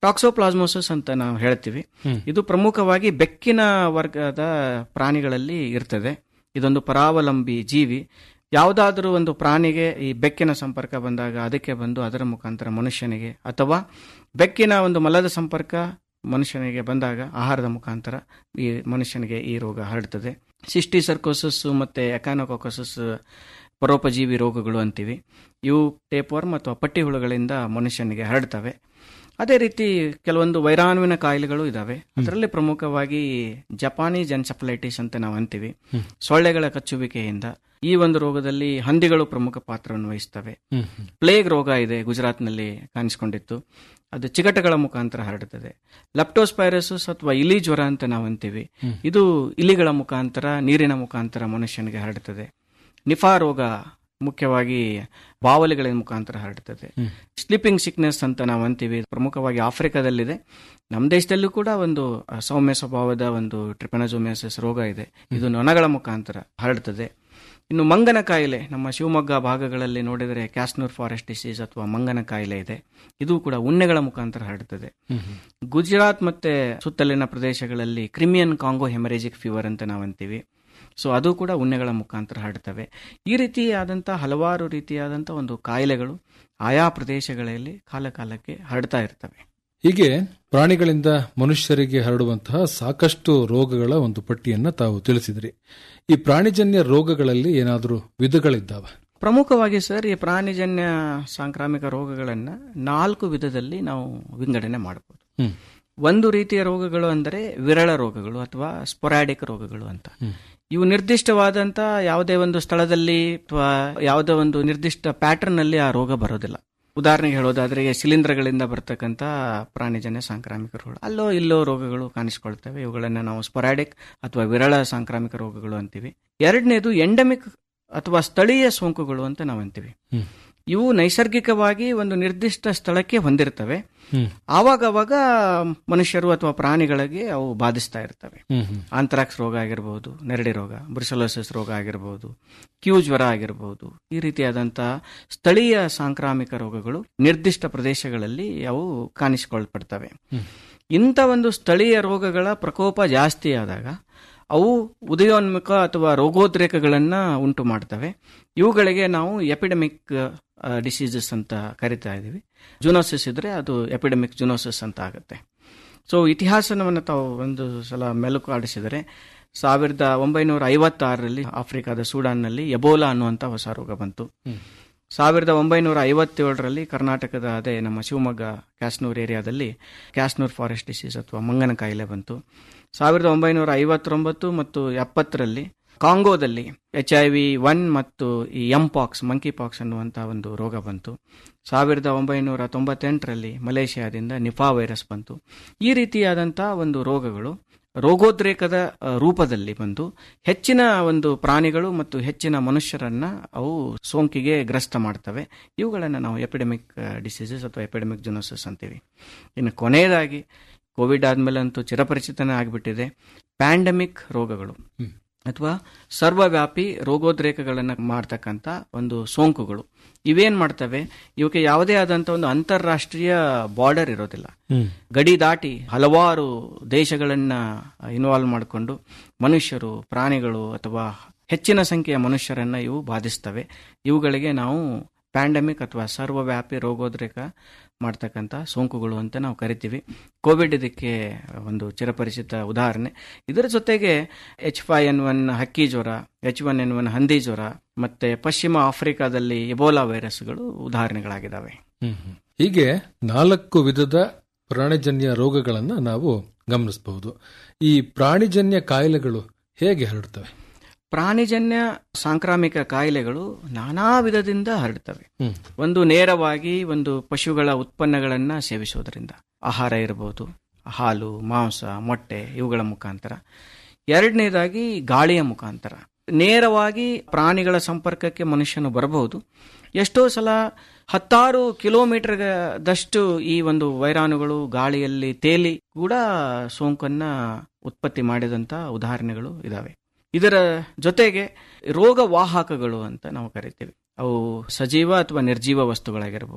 ಟಾಕ್ಸೋಪ್ಲಾಸ್ಮೋಸಿಸ್ ಅಂತ ನಾವು ಹೇಳ್ತೀವಿ ಇದು ಪ್ರಮುಖವಾಗಿ ಬೆಕ್ಕಿನ ವರ್ಗದ ಪ್ರಾಣಿಗಳಲ್ಲಿ ಇರ್ತದೆ ಇದೊಂದು ಪರಾವಲಂಬಿ ಜೀವಿ ಯಾವುದಾದ್ರೂ ಒಂದು ಪ್ರಾಣಿಗೆ ಈ ಬೆಕ್ಕಿನ ಸಂಪರ್ಕ ಬಂದಾಗ ಅದಕ್ಕೆ ಬಂದು ಅದರ ಮುಖಾಂತರ ಮನುಷ್ಯನಿಗೆ ಅಥವಾ ಬೆಕ್ಕಿನ ಒಂದು ಮಲದ ಸಂಪರ್ಕ ಮನುಷ್ಯನಿಗೆ ಬಂದಾಗ ಆಹಾರದ ಮುಖಾಂತರ ಈ ಮನುಷ್ಯನಿಗೆ ಈ ರೋಗ ಹರಡ್ತದೆ ಸಿಸ್ಟಿಸರ್ಕೋಸಿಸ್ ಮತ್ತೆ ಎಕಾನೋಕೋಕಸಿಸ್ ಪರೋಪಜೀವಿ ರೋಗಗಳು ಅಂತೀವಿ ಇವು ಟೇಪ್ವರ್ಮ್ ಅಥವಾ ಪಟ್ಟಿ ಹುಳುಗಳಿಂದ ಮನುಷ್ಯನಿಗೆ ಹರಡ್ತವೆ ಅದೇ ರೀತಿ ಕೆಲವೊಂದು ವೈರಾಣುವಿನ ಕಾಯಿಲೆಗಳು ಇದಾವೆ ಅದರಲ್ಲಿ ಪ್ರಮುಖವಾಗಿ ಜಪಾನೀಸ್ ಎನ್ಸೆಫಲೈಟಿಸ್ ಅಂತ ನಾವು ಅಂತೀವಿ ಸೊಳ್ಳೆಗಳ ಕಚ್ಚುವಿಕೆಯಿಂದ ಈ ಒಂದು ರೋಗದಲ್ಲಿ ಹಂದಿಗಳು ಪ್ರಮುಖ ಪಾತ್ರವನ್ನು ವಹಿಸ್ತವೆ ಪ್ಲೇಗ್ ರೋಗ ಇದೆ ಗುಜರಾತ್ನಲ್ಲಿ ಕಾಣಿಸಿಕೊಂಡಿತ್ತು ಅದು ಚಿಗಟಗಳ ಮುಖಾಂತರ ಹರಡುತ್ತದೆ ಲೆಪ್ಟೋಸ್ಪೈರಸಿಸ್ ಅಥವಾ ಇಲಿ ಜ್ವರ ಅಂತ ನಾವು ಅಂತೀವಿ ಇದು ಇಲಿಗಳ ಮುಖಾಂತರ ನೀರಿನ ಮುಖಾಂತರ ಮನುಷ್ಯನಿಗೆ ಹರಡುತ್ತದೆ ನಿಫಾ ರೋಗ ಮುಖ್ಯವಾಗಿ ಬಾವಲಿಗಳ ಮುಖಾಂತರ ಹರಡುತ್ತದೆ ಸ್ಲೀಪಿಂಗ್ ಸಿಕ್ನೆಸ್ ಅಂತ ನಾವು ಅಂತೀವಿ ಪ್ರಮುಖವಾಗಿ ಆಫ್ರಿಕಾದಲ್ಲಿದೆ ನಮ್ಮ ದೇಶದಲ್ಲೂ ಕೂಡ ಒಂದು ಸೌಮ್ಯ ಸ್ವಭಾವದ ಒಂದು ಟ್ರಿಪನಜೋಮಿಯಾಸಿಸ್ ರೋಗ ಇದೆ ಇದು ನೊಣಗಳ ಮುಖಾಂತರ ಹರಡುತ್ತದೆ ಇನ್ನು ಮಂಗನ ಕಾಯಿಲೆ ನಮ್ಮ ಶಿವಮೊಗ್ಗ ಭಾಗಗಳಲ್ಲಿ ನೋಡಿದರೆ ಕ್ಯಾಸ್ನೂರ್ ಫಾರೆಸ್ಟ್ ಡಿಸೀಸ್ ಅಥವಾ ಮಂಗನ ಕಾಯಿಲೆ ಇದೆ ಇದು ಕೂಡ ಉಣ್ಣೆಗಳ ಮುಖಾಂತರ ಹರಡುತ್ತದೆ ಗುಜರಾತ್ ಮತ್ತೆ ಸುತ್ತಲಿನ ಪ್ರದೇಶಗಳಲ್ಲಿ ಕ್ರಿಮಿಯನ್ ಕಾಂಗೋ ಹೆಮರೇಜಿಕ್ ಫೀವರ್ ಅಂತ ನಾವು ಅಂತೀವಿ ಸೊ ಅದು ಕೂಡ ಉಣ್ಣೆಗಳ ಮುಖಾಂತರ ಹರಡ್ತವೆ ಈ ರೀತಿಯಾದಂತಹ ಹಲವಾರು ರೀತಿಯಾದಂಥ ಒಂದು ಕಾಯಿಲೆಗಳು ಆಯಾ ಪ್ರದೇಶಗಳಲ್ಲಿ ಕಾಲ ಕಾಲಕ್ಕೆ ಹರಡ್ತಾ ಇರ್ತವೆ ಹೀಗೆ ಪ್ರಾಣಿಗಳಿಂದ ಮನುಷ್ಯರಿಗೆ ಹರಡುವಂತಹ ಸಾಕಷ್ಟು ರೋಗಗಳ ಒಂದು ಪಟ್ಟಿಯನ್ನ ತಾವು ತಿಳಿಸಿದ್ರಿ ಈ ಪ್ರಾಣಿಜನ್ಯ ರೋಗಗಳಲ್ಲಿ ಏನಾದರೂ ವಿಧಗಳಿದ್ದಾವ ಪ್ರಮುಖವಾಗಿ ಸರ್ ಈ ಪ್ರಾಣಿಜನ್ಯ ಸಾಂಕ್ರಾಮಿಕ ರೋಗಗಳನ್ನ ನಾಲ್ಕು ವಿಧದಲ್ಲಿ ನಾವು ವಿಂಗಡಣೆ ಮಾಡಬಹುದು ಹ್ಮ್ ಒಂದು ರೀತಿಯ ರೋಗಗಳು ಅಂದರೆ ವಿರಳ ರೋಗಗಳು ಅಥವಾ ಸ್ಪೊರಾಡಿಕ್ ರೋಗಗಳು ಅಂತ ಇವು ನಿರ್ದಿಷ್ಟವಾದಂತ ಯಾವುದೇ ಒಂದು ಸ್ಥಳದಲ್ಲಿ ಅಥವಾ ಯಾವುದೇ ಒಂದು ನಿರ್ದಿಷ್ಟ ಪ್ಯಾಟರ್ನ್ ನಲ್ಲಿ ಆ ರೋಗ ಬರೋದಿಲ್ಲ ಉದಾಹರಣೆಗೆ ಹೇಳೋದಾದ್ರೆ ಈಗ ಶಿಲೀಂಧ್ರಗಳಿಂದ ಬರ್ತಕ್ಕಂಥ ಪ್ರಾಣಿಜನ್ಯ ಸಾಂಕ್ರಾಮಿಕ ರೋಗ ಅಲ್ಲೋ ಇಲ್ಲೋ ರೋಗಗಳು ಕಾಣಿಸಿಕೊಳ್ತವೆ ಇವುಗಳನ್ನ ನಾವು ಸ್ಪೊರಾಡಿಕ್ ಅಥವಾ ವಿರಳ ಸಾಂಕ್ರಾಮಿಕ ರೋಗಗಳು ಅಂತೀವಿ ಎರಡನೇದು ಎಂಡಮಿಕ್ ಅಥವಾ ಸ್ಥಳೀಯ ಸೋಂಕುಗಳು ಅಂತ ನಾವು ಅಂತೀವಿ ಹ್ಮ್. ಇವು ನೈಸರ್ಗಿಕವಾಗಿ ಒಂದು ನಿರ್ದಿಷ್ಟ ಸ್ಥಳಕ್ಕೆ ಹೊಂದಿರ್ತವೆ ಹ್ಮ್ ಆವಾಗವಾಗ ಮನುಷ್ಯರು ಅಥವಾ ಪ್ರಾಣಿಗಳಿಗೆ ಅವು ಬಾಧಿಸ್ತಾ ಇರ್ತವೆ ಹ್ಮ್ ಹ್ಮ್ ಆಂಥ್ರಾಕ್ಸ್ ರೋಗ ಆಗಿರಬಹುದು ನೆರಡಿ ರೋಗ ಬ್ರಿಸಲೋಸಿಸ್ ರೋಗ ಆಗಿರಬಹುದು ಕ್ಯೂ ಜ್ವರ ಆಗಿರಬಹುದು ಈ ರೀತಿಯಾದಂತಹ ಸ್ಥಳೀಯ ಸಾಂಕ್ರಾಮಿಕ ರೋಗಗಳು ನಿರ್ದಿಷ್ಟ ಪ್ರದೇಶಗಳಲ್ಲಿ ಅವು ಕಾಣಿಸಿಕೊಳ್ಪಡ್ತವೆ ಇಂಥ ಒಂದು ಸ್ಥಳೀಯ ರೋಗಗಳ ಪ್ರಕೋಪ ಜಾಸ್ತಿ ಆದಾಗ ಅವು ಉದಯೋನ್ಮುಖ ಅಥವಾ ರೋಗೋದ್ರೇಕಗಳನ್ನ ಉಂಟು ಮಾಡ್ತವೆ ಇವುಗಳಿಗೆ ನಾವು ಎಪಿಡೆಮಿಕ್ ಡಿಸೀಸಸ್ ಅಂತ ಕರಿತಾ ಇದ್ದೀವಿ ಜುನೋಸಿಸ್ ಇದ್ರೆ ಅದು ಎಪಿಡೆಮಿಕ್ ಜುನೋಸಿಸ್ ಅಂತ ಆಗುತ್ತೆ ಸೊ ಇತಿಹಾಸವನ್ನು ತಾವು ಒಂದು ಸಲ ಮೆಲುಕು ಆಡಿಸಿದರೆ ಸಾವಿರದ ಒಂಬೈನೂರ ಐವತ್ತಾರರಲ್ಲಿ ಆಫ್ರಿಕಾದ ಸೂಡಾನ್ನಲ್ಲಿ ಎಬೋಲಾ ಅನ್ನುವಂಥ ಹೊಸ ರೋಗ ಬಂತು ಸಾವಿರದ ಒಂಬೈನೂರ ಐವತ್ತೇಳರಲ್ಲಿ ಕರ್ನಾಟಕದ ಅದೇ ನಮ್ಮ ಶಿವಮೊಗ್ಗ ಕ್ಯಾಸ್ನೂರ್ ಏರಿಯಾದಲ್ಲಿ ಕ್ಯಾಸ್ನೂರ್ ಫಾರೆಸ್ಟ್ ಡಿಸೀಸ್ ಅಥವಾ ಮಂಗನ ಕಾಯಿಲೆ ಬಂತು ಸಾವಿರದ ಒಂಬೈನೂರ ಐವತ್ತೊಂಬತ್ತು ಮತ್ತು ಎಪ್ಪತ್ತರಲ್ಲಿ ಕಾಂಗೋದಲ್ಲಿ ಎಚ್ ಐ ವಿ ಒನ್ ಮತ್ತು ಈ ಎಂಪಾಕ್ಸ್ ಮಂಕಿ ಪಾಕ್ಸ್ ಅನ್ನುವಂತಹ ಒಂದು ರೋಗ ಬಂತು ಸಾವಿರದ ಒಂಬೈನೂರ ತೊಂಬತ್ತೆಂಟರಲ್ಲಿ ಮಲೇಷಿಯಾದಿಂದ ನಿಫಾ ವೈರಸ್ ಬಂತು ಈ ರೀತಿಯಾದಂತಹ ಒಂದು ರೋಗಗಳು ರೋಗೋದ್ರೇಕದ ಅ, ರೂಪದಲ್ಲಿ ಬಂದು ಹೆಚ್ಚಿನ ಒಂದು ಪ್ರಾಣಿಗಳು ಮತ್ತು ಹೆಚ್ಚಿನ ಮನುಷ್ಯರನ್ನ ಅವು ಸೋಂಕಿಗೆ ಗ್ರಸ್ತ ಮಾಡ್ತವೆ ಇವುಗಳನ್ನು ನಾವು ಎಪಿಡೆಮಿಕ್ ಡಿಸೀಸಸ್ ಅಥವಾ ಎಪಿಡೆಮಿಕ್ ಜುನೋಸಿಸ್ ಅಂತೀವಿ ಇನ್ನು ಕೊನೆಯದಾಗಿ ಕೋವಿಡ್ ಆದ್ಮೇಲೆ ಅಂತೂ ಚಿರಪರಿಚಿತನೇ ಆಗಿಬಿಟ್ಟಿದೆ ಪ್ಯಾಂಡಮಿಕ್ ರೋಗಗಳು ಅಥವಾ ಸರ್ವವ್ಯಾಪಿ ರೋಗೋದ್ರೇಕಗಳನ್ನು ಮಾಡ್ತಕ್ಕಂಥ ಒಂದು ಸೋಂಕುಗಳು ಇವೇನ್ ಮಾಡ್ತವೆ ಇವಕ್ಕೆ ಯಾವುದೇ ಆದಂತ ಒಂದು ಅಂತಾರಾಷ್ಟ್ರೀಯ ಬಾರ್ಡರ್ ಇರೋದಿಲ್ಲ ಗಡಿ ದಾಟಿ ಹಲವಾರು ದೇಶಗಳನ್ನ ಇನ್ವಾಲ್ವ್ ಮಾಡಿಕೊಂಡು ಮನುಷ್ಯರು ಪ್ರಾಣಿಗಳು ಅಥವಾ ಹೆಚ್ಚಿನ ಸಂಖ್ಯೆಯ ಮನುಷ್ಯರನ್ನ ಇವು ಬಾಧಿಸ್ತವೆ ಇವುಗಳಿಗೆ ನಾವು ಪ್ಯಾಂಡಮಿಕ್ ಅಥವಾ ಸರ್ವವ್ಯಾಪಿ ರೋಗೋದ್ರೇಕ ಮಾಡ್ತಕ್ಕಂಥ ಸೋಂಕುಗಳು ಅಂತ ನಾವು ಕರಿತೀವಿ ಕೋವಿಡ್ ಇದಕ್ಕೆ ಒಂದು ಚಿರಪರಿಚಿತ ಉದಾಹರಣೆ ಇದರ ಜೊತೆಗೆ ಎಚ್ ಫೈ ಎನ್ ಒನ್ ಹಕ್ಕಿ ಜ್ವರ ಎಚ್ ಒನ್ ಎನ್ ಒನ್ ಹಂದಿ ಜ್ವರ ಮತ್ತೆ ಪಶ್ಚಿಮ ಆಫ್ರಿಕಾದಲ್ಲಿ ಎಬೋಲಾ ವೈರಸ್ಗಳು ಉದಾಹರಣೆಗಳಾಗಿದ್ದಾವೆ ಹ್ಮ್ ಹ್ಮ್. ಹೀಗೆ ನಾಲ್ಕು ವಿಧದ ಪ್ರಾಣಿಜನ್ಯ ರೋಗಗಳನ್ನ ನಾವು ಗಮನಿಸಬಹುದು ಈ ಪ್ರಾಣಿಜನ್ಯ ಕಾಯಿಲೆಗಳು ಹೇಗೆ ಹರಡ್ತವೆ ಪ್ರಾಣಿಜನ್ಯ ಸಾಂಕ್ರಾಮಿಕ ಕಾಯಿಲೆಗಳು ನಾನಾ ವಿಧದಿಂದ ಹರಡ್ತವೆ ಹ್ಮ್. ಒಂದು ನೇರವಾಗಿ ಒಂದು ಪಶುಗಳ ಉತ್ಪನ್ನಗಳನ್ನ ಸೇವಿಸೋದ್ರಿಂದ ಆಹಾರ ಇರಬಹುದು ಹಾಲು ಮಾಂಸ ಮೊಟ್ಟೆ ಇವುಗಳ ಮುಖಾಂತರ ಎರಡನೇದಾಗಿ ಗಾಳಿಯ ಮುಖಾಂತರ ನೇರವಾಗಿ ಪ್ರಾಣಿಗಳ ಸಂಪರ್ಕಕ್ಕೆ ಮನುಷ್ಯನು ಬರಬಹುದು ಎಷ್ಟೋ ಸಲ ಹತ್ತಾರು ಕಿಲೋಮೀಟರ್ ದಷ್ಟು ಈ ಒಂದು ವೈರಾಣುಗಳು ಗಾಳಿಯಲ್ಲಿ ತೇಲಿ ಕೂಡ ಸೋಂಕನ್ನ ಉತ್ಪತ್ತಿ ಮಾಡಿದಂತ ಉದಾಹರಣೆಗಳು ಇದಾವೆ ಇದರ ಜೊತೆಗೆ ರೋಗವಾಹಕಗಳು ಅಂತ ನಾವು ಕರಿತೀವಿ ಅವು ಸಜೀವ ಅಥವಾ ನಿರ್ಜೀವ ವಸ್ತುಗಳಾಗಿರಬಹುದು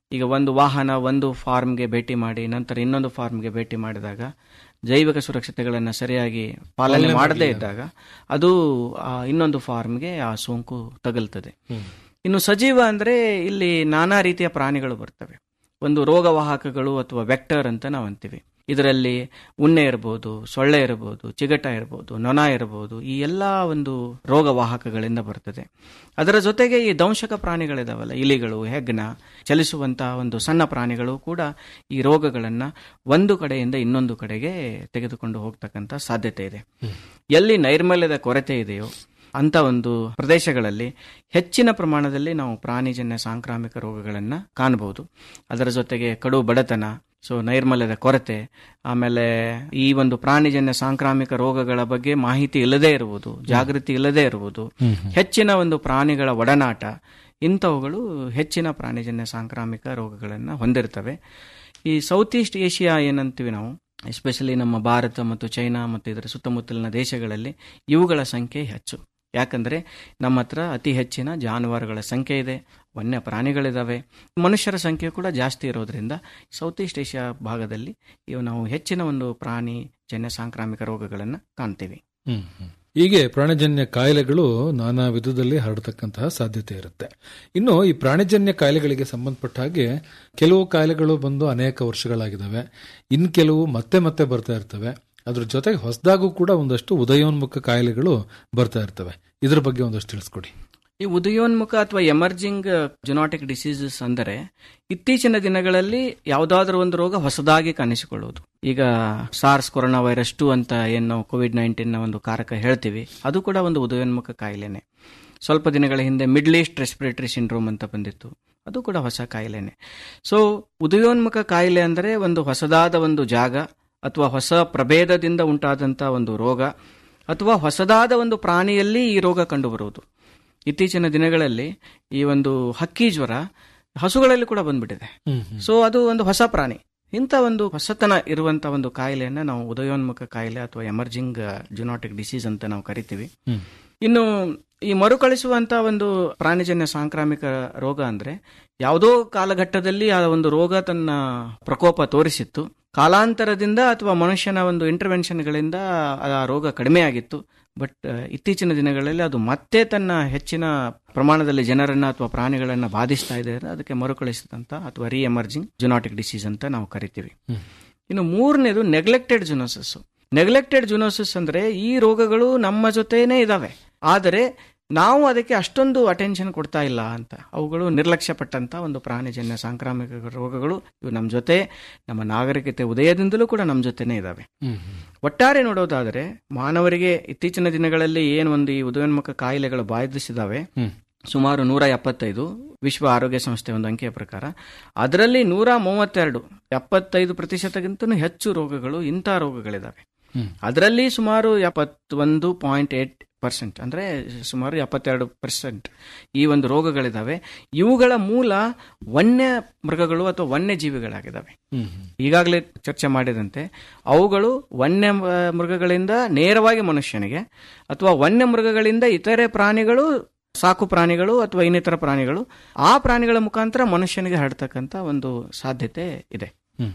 ಈಗ ಒಂದು ವಾಹನ ಒಂದು ಫಾರ್ಮ್ಗೆ ಭೇಟಿ ಮಾಡಿ ನಂತರ ಇನ್ನೊಂದು ಫಾರ್ಮ್ಗೆ ಭೇಟಿ ಮಾಡಿದಾಗ ಜೈವಿಕ ಸುರಕ್ಷತೆಗಳನ್ನು ಸರಿಯಾಗಿ ಪಾಲನೆ ಮಾಡದೇ ಇದ್ದಾಗ ಅದು ಆ ಇನ್ನೊಂದು ಫಾರ್ಮ್ಗೆ ಆ ಸೋಂಕು ತಗಲ್ತದೆ ಇನ್ನು ಸಜೀವ ಅಂದ್ರೆ ಇಲ್ಲಿ ನಾನಾ ರೀತಿಯ ಪ್ರಾಣಿಗಳು ಬರ್ತವೆ ಒಂದು ರೋಗವಾಹಕಗಳು ಅಥವಾ ವೆಕ್ಟರ್ ಅಂತ ನಾವು ಅಂತೀವಿ ಇದರಲ್ಲಿ ಉಣ್ಣೆ ಇರಬಹುದು ಸೊಳ್ಳೆ ಇರಬಹುದು ಚಿಗಟ ಇರಬಹುದು ನೊಣ ಇರಬಹುದು ಈ ಎಲ್ಲ ಒಂದು ರೋಗವಾಹಕಗಳಿಂದ ಬರ್ತದೆ ಅದರ ಜೊತೆಗೆ ಈ ದಂಶಕ ಪ್ರಾಣಿಗಳಿದಾವಲ್ಲ ಇಲಿಗಳು ಹೆಗ್ನ ಚಲಿಸುವಂತಹ ಒಂದು ಸಣ್ಣ ಪ್ರಾಣಿಗಳು ಕೂಡ ಈ ರೋಗಗಳನ್ನ ಒಂದು ಕಡೆಯಿಂದ ಇನ್ನೊಂದು ಕಡೆಗೆ ತೆಗೆದುಕೊಂಡು ಹೋಗ್ತಕ್ಕಂಥ ಸಾಧ್ಯತೆ ಇದೆ ಎಲ್ಲಿ ನೈರ್ಮಲ್ಯದ ಕೊರತೆ ಇದೆಯೋ ಅಂತ ಒಂದು ಪ್ರದೇಶಗಳಲ್ಲಿ ಹೆಚ್ಚಿನ ಪ್ರಮಾಣದಲ್ಲಿ ನಾವು ಪ್ರಾಣಿಜನ್ಯ ಸಾಂಕ್ರಾಮಿಕ ರೋಗಗಳನ್ನ ಕಾಣಬಹುದು ಅದರ ಜೊತೆಗೆ ಕಡು ಬಡತನ ಸೊ ನೈರ್ಮಲ್ಯದ ಕೊರತೆ ಆಮೇಲೆ ಈ ಒಂದು ಪ್ರಾಣಿಜನ್ಯ ಸಾಂಕ್ರಾಮಿಕ ರೋಗಗಳ ಬಗ್ಗೆ ಮಾಹಿತಿ ಇಲ್ಲದೇ ಇರುವುದು ಜಾಗೃತಿ ಇಲ್ಲದೇ ಇರುವುದು ಹೆಚ್ಚಿನ ಒಂದು ಪ್ರಾಣಿಗಳ ಒಡನಾಟ ಇಂಥವುಗಳು ಹೆಚ್ಚಿನ ಪ್ರಾಣಿಜನ್ಯ ಸಾಂಕ್ರಾಮಿಕ ರೋಗಗಳನ್ನು ಹೊಂದಿರ್ತವೆ ಈ ಸೌತ್ ಈಸ್ಟ್ ಏಷ್ಯಾ ಏನಂತೀವಿ ನಾವು ಎಸ್ಪೆಷಲಿ ನಮ್ಮ ಭಾರತ ಮತ್ತು ಚೈನಾ ಮತ್ತು ಇದರ ಸುತ್ತಮುತ್ತಲಿನ ದೇಶಗಳಲ್ಲಿ ಇವುಗಳ ಸಂಖ್ಯೆ ಹೆಚ್ಚು ಯಾಕಂದ್ರೆ ನಮ್ಮ ಹತ್ರ ಅತಿ ಹೆಚ್ಚಿನ ಜಾನುವಾರುಗಳ ಸಂಖ್ಯೆ ಇದೆ ವನ್ಯ ಪ್ರಾಣಿಗಳಿದಾವೆ ಮನುಷ್ಯರ ಸಂಖ್ಯೆ ಕೂಡ ಜಾಸ್ತಿ ಇರೋದ್ರಿಂದ ಸೌತ್ ಈಸ್ಟ್ ಏಷ್ಯಾ ಭಾಗದಲ್ಲಿ ಇವು ನಾವು ಹೆಚ್ಚಿನ ಒಂದು ಪ್ರಾಣಿ ಜನ್ಯ ಸಾಂಕ್ರಾಮಿಕ ರೋಗಗಳನ್ನು ಕಾಣ್ತೀವಿ ಹ್ಮ್ ಹ್ಮ್. ಹೀಗೆ ಪ್ರಾಣಿಜನ್ಯ ಕಾಯಿಲೆಗಳು ನಾನಾ ವಿಧದಲ್ಲಿ ಹರಡತಕ್ಕಂತಹ ಸಾಧ್ಯತೆ ಇರುತ್ತೆ ಇನ್ನು ಈ ಪ್ರಾಣಿಜನ್ಯ ಕಾಯಿಲೆಗಳಿಗೆ ಸಂಬಂಧಪಟ್ಟ ಹಾಗೆ ಕೆಲವು ಕಾಯಿಲೆಗಳು ಬಂದು ಅನೇಕ ವರ್ಷಗಳಾಗಿದ್ದಾವೆ ಇನ್ ಕೆಲವು ಮತ್ತೆ ಮತ್ತೆ ಬರ್ತಾ ಇರ್ತವೆ ಅದ್ರ ಜೊತೆಗೆ ಹೊಸದಾಗೂ ಕೂಡ ಒಂದಷ್ಟು ಉದಯೋನ್ಮುಖ ಕಾಯಿಲೆಗಳು ಬರ್ತಾ ಇರ್ತವೆ ಇದ್ರ ಬಗ್ಗೆ ಒಂದಷ್ಟು ತಿಳಿಸ್ಕೊಡಿ ಈ ಉದಯೋನ್ಮುಖ ಅಥವಾ ಎಮರ್ಜಿಂಗ್ ಜುನಾಟಿಕ್ ಡಿಸೀಸಸ್ ಅಂದರೆ ಇತ್ತೀಚಿನ ದಿನಗಳಲ್ಲಿ ಯಾವುದಾದ್ರೂ ಒಂದು ರೋಗ ಹೊಸದಾಗಿ ಕಾಣಿಸಿಕೊಳ್ಳುವುದು ಈಗ ಸಾರ್ಸ್ ಕೊರೋನಾ ವೈರಸ್ ಟು ಅಂತ ಏನು ನಾವು ಕೋವಿಡ್ ನೈನ್ಟೀನ್ ನ ಒಂದು ಕಾರಕ ಹೇಳ್ತೀವಿ ಅದು ಕೂಡ ಒಂದು ಉದಯೋನ್ಮುಖ ಕಾಯಿಲೆನೆ ಸ್ವಲ್ಪ ದಿನಗಳ ಹಿಂದೆ ಮಿಡ್ಲ್ ಈಸ್ಟ್ ರೆಸ್ಪಿರೇಟರಿ ಸಿಂಡ್ರೋಮ್ ಅಂತ ಬಂದಿತ್ತು ಅದು ಕೂಡ ಹೊಸ ಕಾಯಿಲೆನೆ ಸೊ ಉದಯೋನ್ಮುಖ ಕಾಯಿಲೆ ಅಂದರೆ ಒಂದು ಹೊಸದಾದ ಒಂದು ಜಾಗ ಅಥವಾ ಹೊಸ ಪ್ರಭೇದದಿಂದ ಉಂಟಾದಂಥ ಒಂದು ರೋಗ ಅಥವಾ ಹೊಸದಾದ ಒಂದು ಪ್ರಾಣಿಯಲ್ಲಿ ಈ ರೋಗ ಕಂಡುಬರುವುದು ಇತ್ತೀಚಿನ ದಿನಗಳಲ್ಲಿ ಈ ಒಂದು ಹಕ್ಕಿ ಜ್ವರ ಹಸುಗಳಲ್ಲಿ ಕೂಡ ಬಂದ್ಬಿಟ್ಟಿದೆ ಸೊ ಅದು ಒಂದು ಹೊಸ ಪ್ರಾಣಿ ಇಂಥ ಒಂದು ಹೊಸತನ ಇರುವಂತ ಒಂದು ಕಾಯಿಲೆಯನ್ನ ನಾವು ಉದಯೋನ್ಮುಖ ಕಾಯಿಲೆ ಅಥವಾ ಎಮರ್ಜಿಂಗ್ ಜುನಾಟಿಕ್ ಡಿಸೀಸ್ ಅಂತ ನಾವು ಕರಿತೀವಿ ಇನ್ನು ಈ ಮರುಕಳಿಸುವಂತ ಒಂದು ಪ್ರಾಣಿಜನ್ಯ ಸಾಂಕ್ರಾಮಿಕ ರೋಗ ಅಂದ್ರೆ ಯಾವುದೋ ಕಾಲಘಟ್ಟದಲ್ಲಿ ಆ ಒಂದು ರೋಗ ತನ್ನ ಪ್ರಕೋಪ ತೋರಿಸಿತ್ತು ಕಾಲಾಂತರದಿಂದ ಅಥವಾ ಮನುಷ್ಯನ ಒಂದು ಇಂಟರ್ವೆನ್ಷನ್ಗಳಿಂದ ಆ ರೋಗ ಕಡಿಮೆ ಆಗಿತ್ತು ಬಟ್ ಇತ್ತೀಚಿನ ದಿನಗಳಲ್ಲಿ ಅದು ಮತ್ತೆ ತನ್ನ ಹೆಚ್ಚಿನ ಪ್ರಮಾಣದಲ್ಲಿ ಜನರನ್ನ ಅಥವಾ ಪ್ರಾಣಿಗಳನ್ನ ಬಾಧಿಸ್ತಾ ಇದೆ ಅದಕ್ಕೆ ಮರುಕಳಿಸಿದಂತ ಅಥವಾ ರೀ ಎಮರ್ಜಿಂಗ್ ಜುನಾಟಿಕ್ ಡಿಸೀಸ್ ಅಂತ ನಾವು ಕರಿತೀವಿ ಇನ್ನು ಮೂರನೇದು ನೆಗ್ಲೆಕ್ಟೆಡ್ ಜುನೋಸಿಸ್ ನೆಗ್ಲೆಕ್ಟೆಡ್ ಜುನೋಸಿಸ್ ಅಂದ್ರೆ ಈ ರೋಗಗಳು ನಮ್ಮ ಜೊತೆನೇ ಇದಾವೆ ಆದರೆ ನಾವು ಅದಕ್ಕೆ ಅಷ್ಟೊಂದು ಅಟೆನ್ಷನ್ ಕೊಡ್ತಾ ಇಲ್ಲ ಅಂತ ಅವುಗಳು ನಿರ್ಲಕ್ಷ್ಯ ಪಟ್ಟಂತ ಒಂದು ಪ್ರಾಣಿಜನ್ಯ ಸಾಂಕ್ರಾಮಿಕ ರೋಗಗಳು ಇವು ನಮ್ಮ ಜೊತೆ ನಮ್ಮ ನಾಗರಿಕತೆ ಉದಯದಿಂದಲೂ ಕೂಡ ನಮ್ಮ ಜೊತೆನೇ ಇದಾವೆ ಒಟ್ಟಾರೆ ನೋಡೋದಾದರೆ ಮಾನವರಿಗೆ ಇತ್ತೀಚಿನ ದಿನಗಳಲ್ಲಿ ಏನು ಒಂದು ಈ ಉದಯೋನ್ಮುಖ ಕಾಯಿಲೆಗಳು ಬಾಧಿಸಿದಾವೆ ಸುಮಾರು ನೂರ ಎಪ್ಪತ್ತೈದು ವಿಶ್ವ ಆರೋಗ್ಯ ಸಂಸ್ಥೆ ಒಂದು ಅಂಕೆಯ ಪ್ರಕಾರ ಅದರಲ್ಲಿ ನೂರ ಮೂವತ್ತೆರಡು ಎಪ್ಪತ್ತೈದು ಪ್ರತಿಶತಕ್ಕಿಂತ ಹೆಚ್ಚು ರೋಗಗಳು ಇಂಥ ರೋಗಗಳಿದಾವೆ ಅದರಲ್ಲಿ ಸುಮಾರು ಎಪ್ಪತ್ತೊಂದು ಪಾಯಿಂಟ್ ಏಟ್ ಪರ್ಸೆಂಟ್ ಅಂದ್ರೆ ಸುಮಾರು ಎಪ್ಪತ್ತೆರಡು ಪರ್ಸೆಂಟ್ ಈ ಒಂದು ರೋಗಗಳಿದಾವೆ ಇವುಗಳ ಮೂಲ ವನ್ಯ ಮೃಗಗಳು ಅಥವಾ ವನ್ಯ ಜೀವಿಗಳಾಗಿದ್ದಾವೆ ಈಗಾಗಲೇ ಚರ್ಚೆ ಮಾಡಿದಂತೆ ಅವುಗಳು ವನ್ಯ ಮೃಗಗಳಿಂದ ನೇರವಾಗಿ ಮನುಷ್ಯನಿಗೆ ಅಥವಾ ವನ್ಯ ಮೃಗಗಳಿಂದ ಇತರೆ ಪ್ರಾಣಿಗಳು ಸಾಕು ಪ್ರಾಣಿಗಳು ಅಥವಾ ಇನ್ನಿತರ ಪ್ರಾಣಿಗಳು ಆ ಪ್ರಾಣಿಗಳ ಮುಖಾಂತರ ಮನುಷ್ಯನಿಗೆ ಹರಡ್ತಕ್ಕಂಥ ಒಂದು ಸಾಧ್ಯತೆ ಇದೆ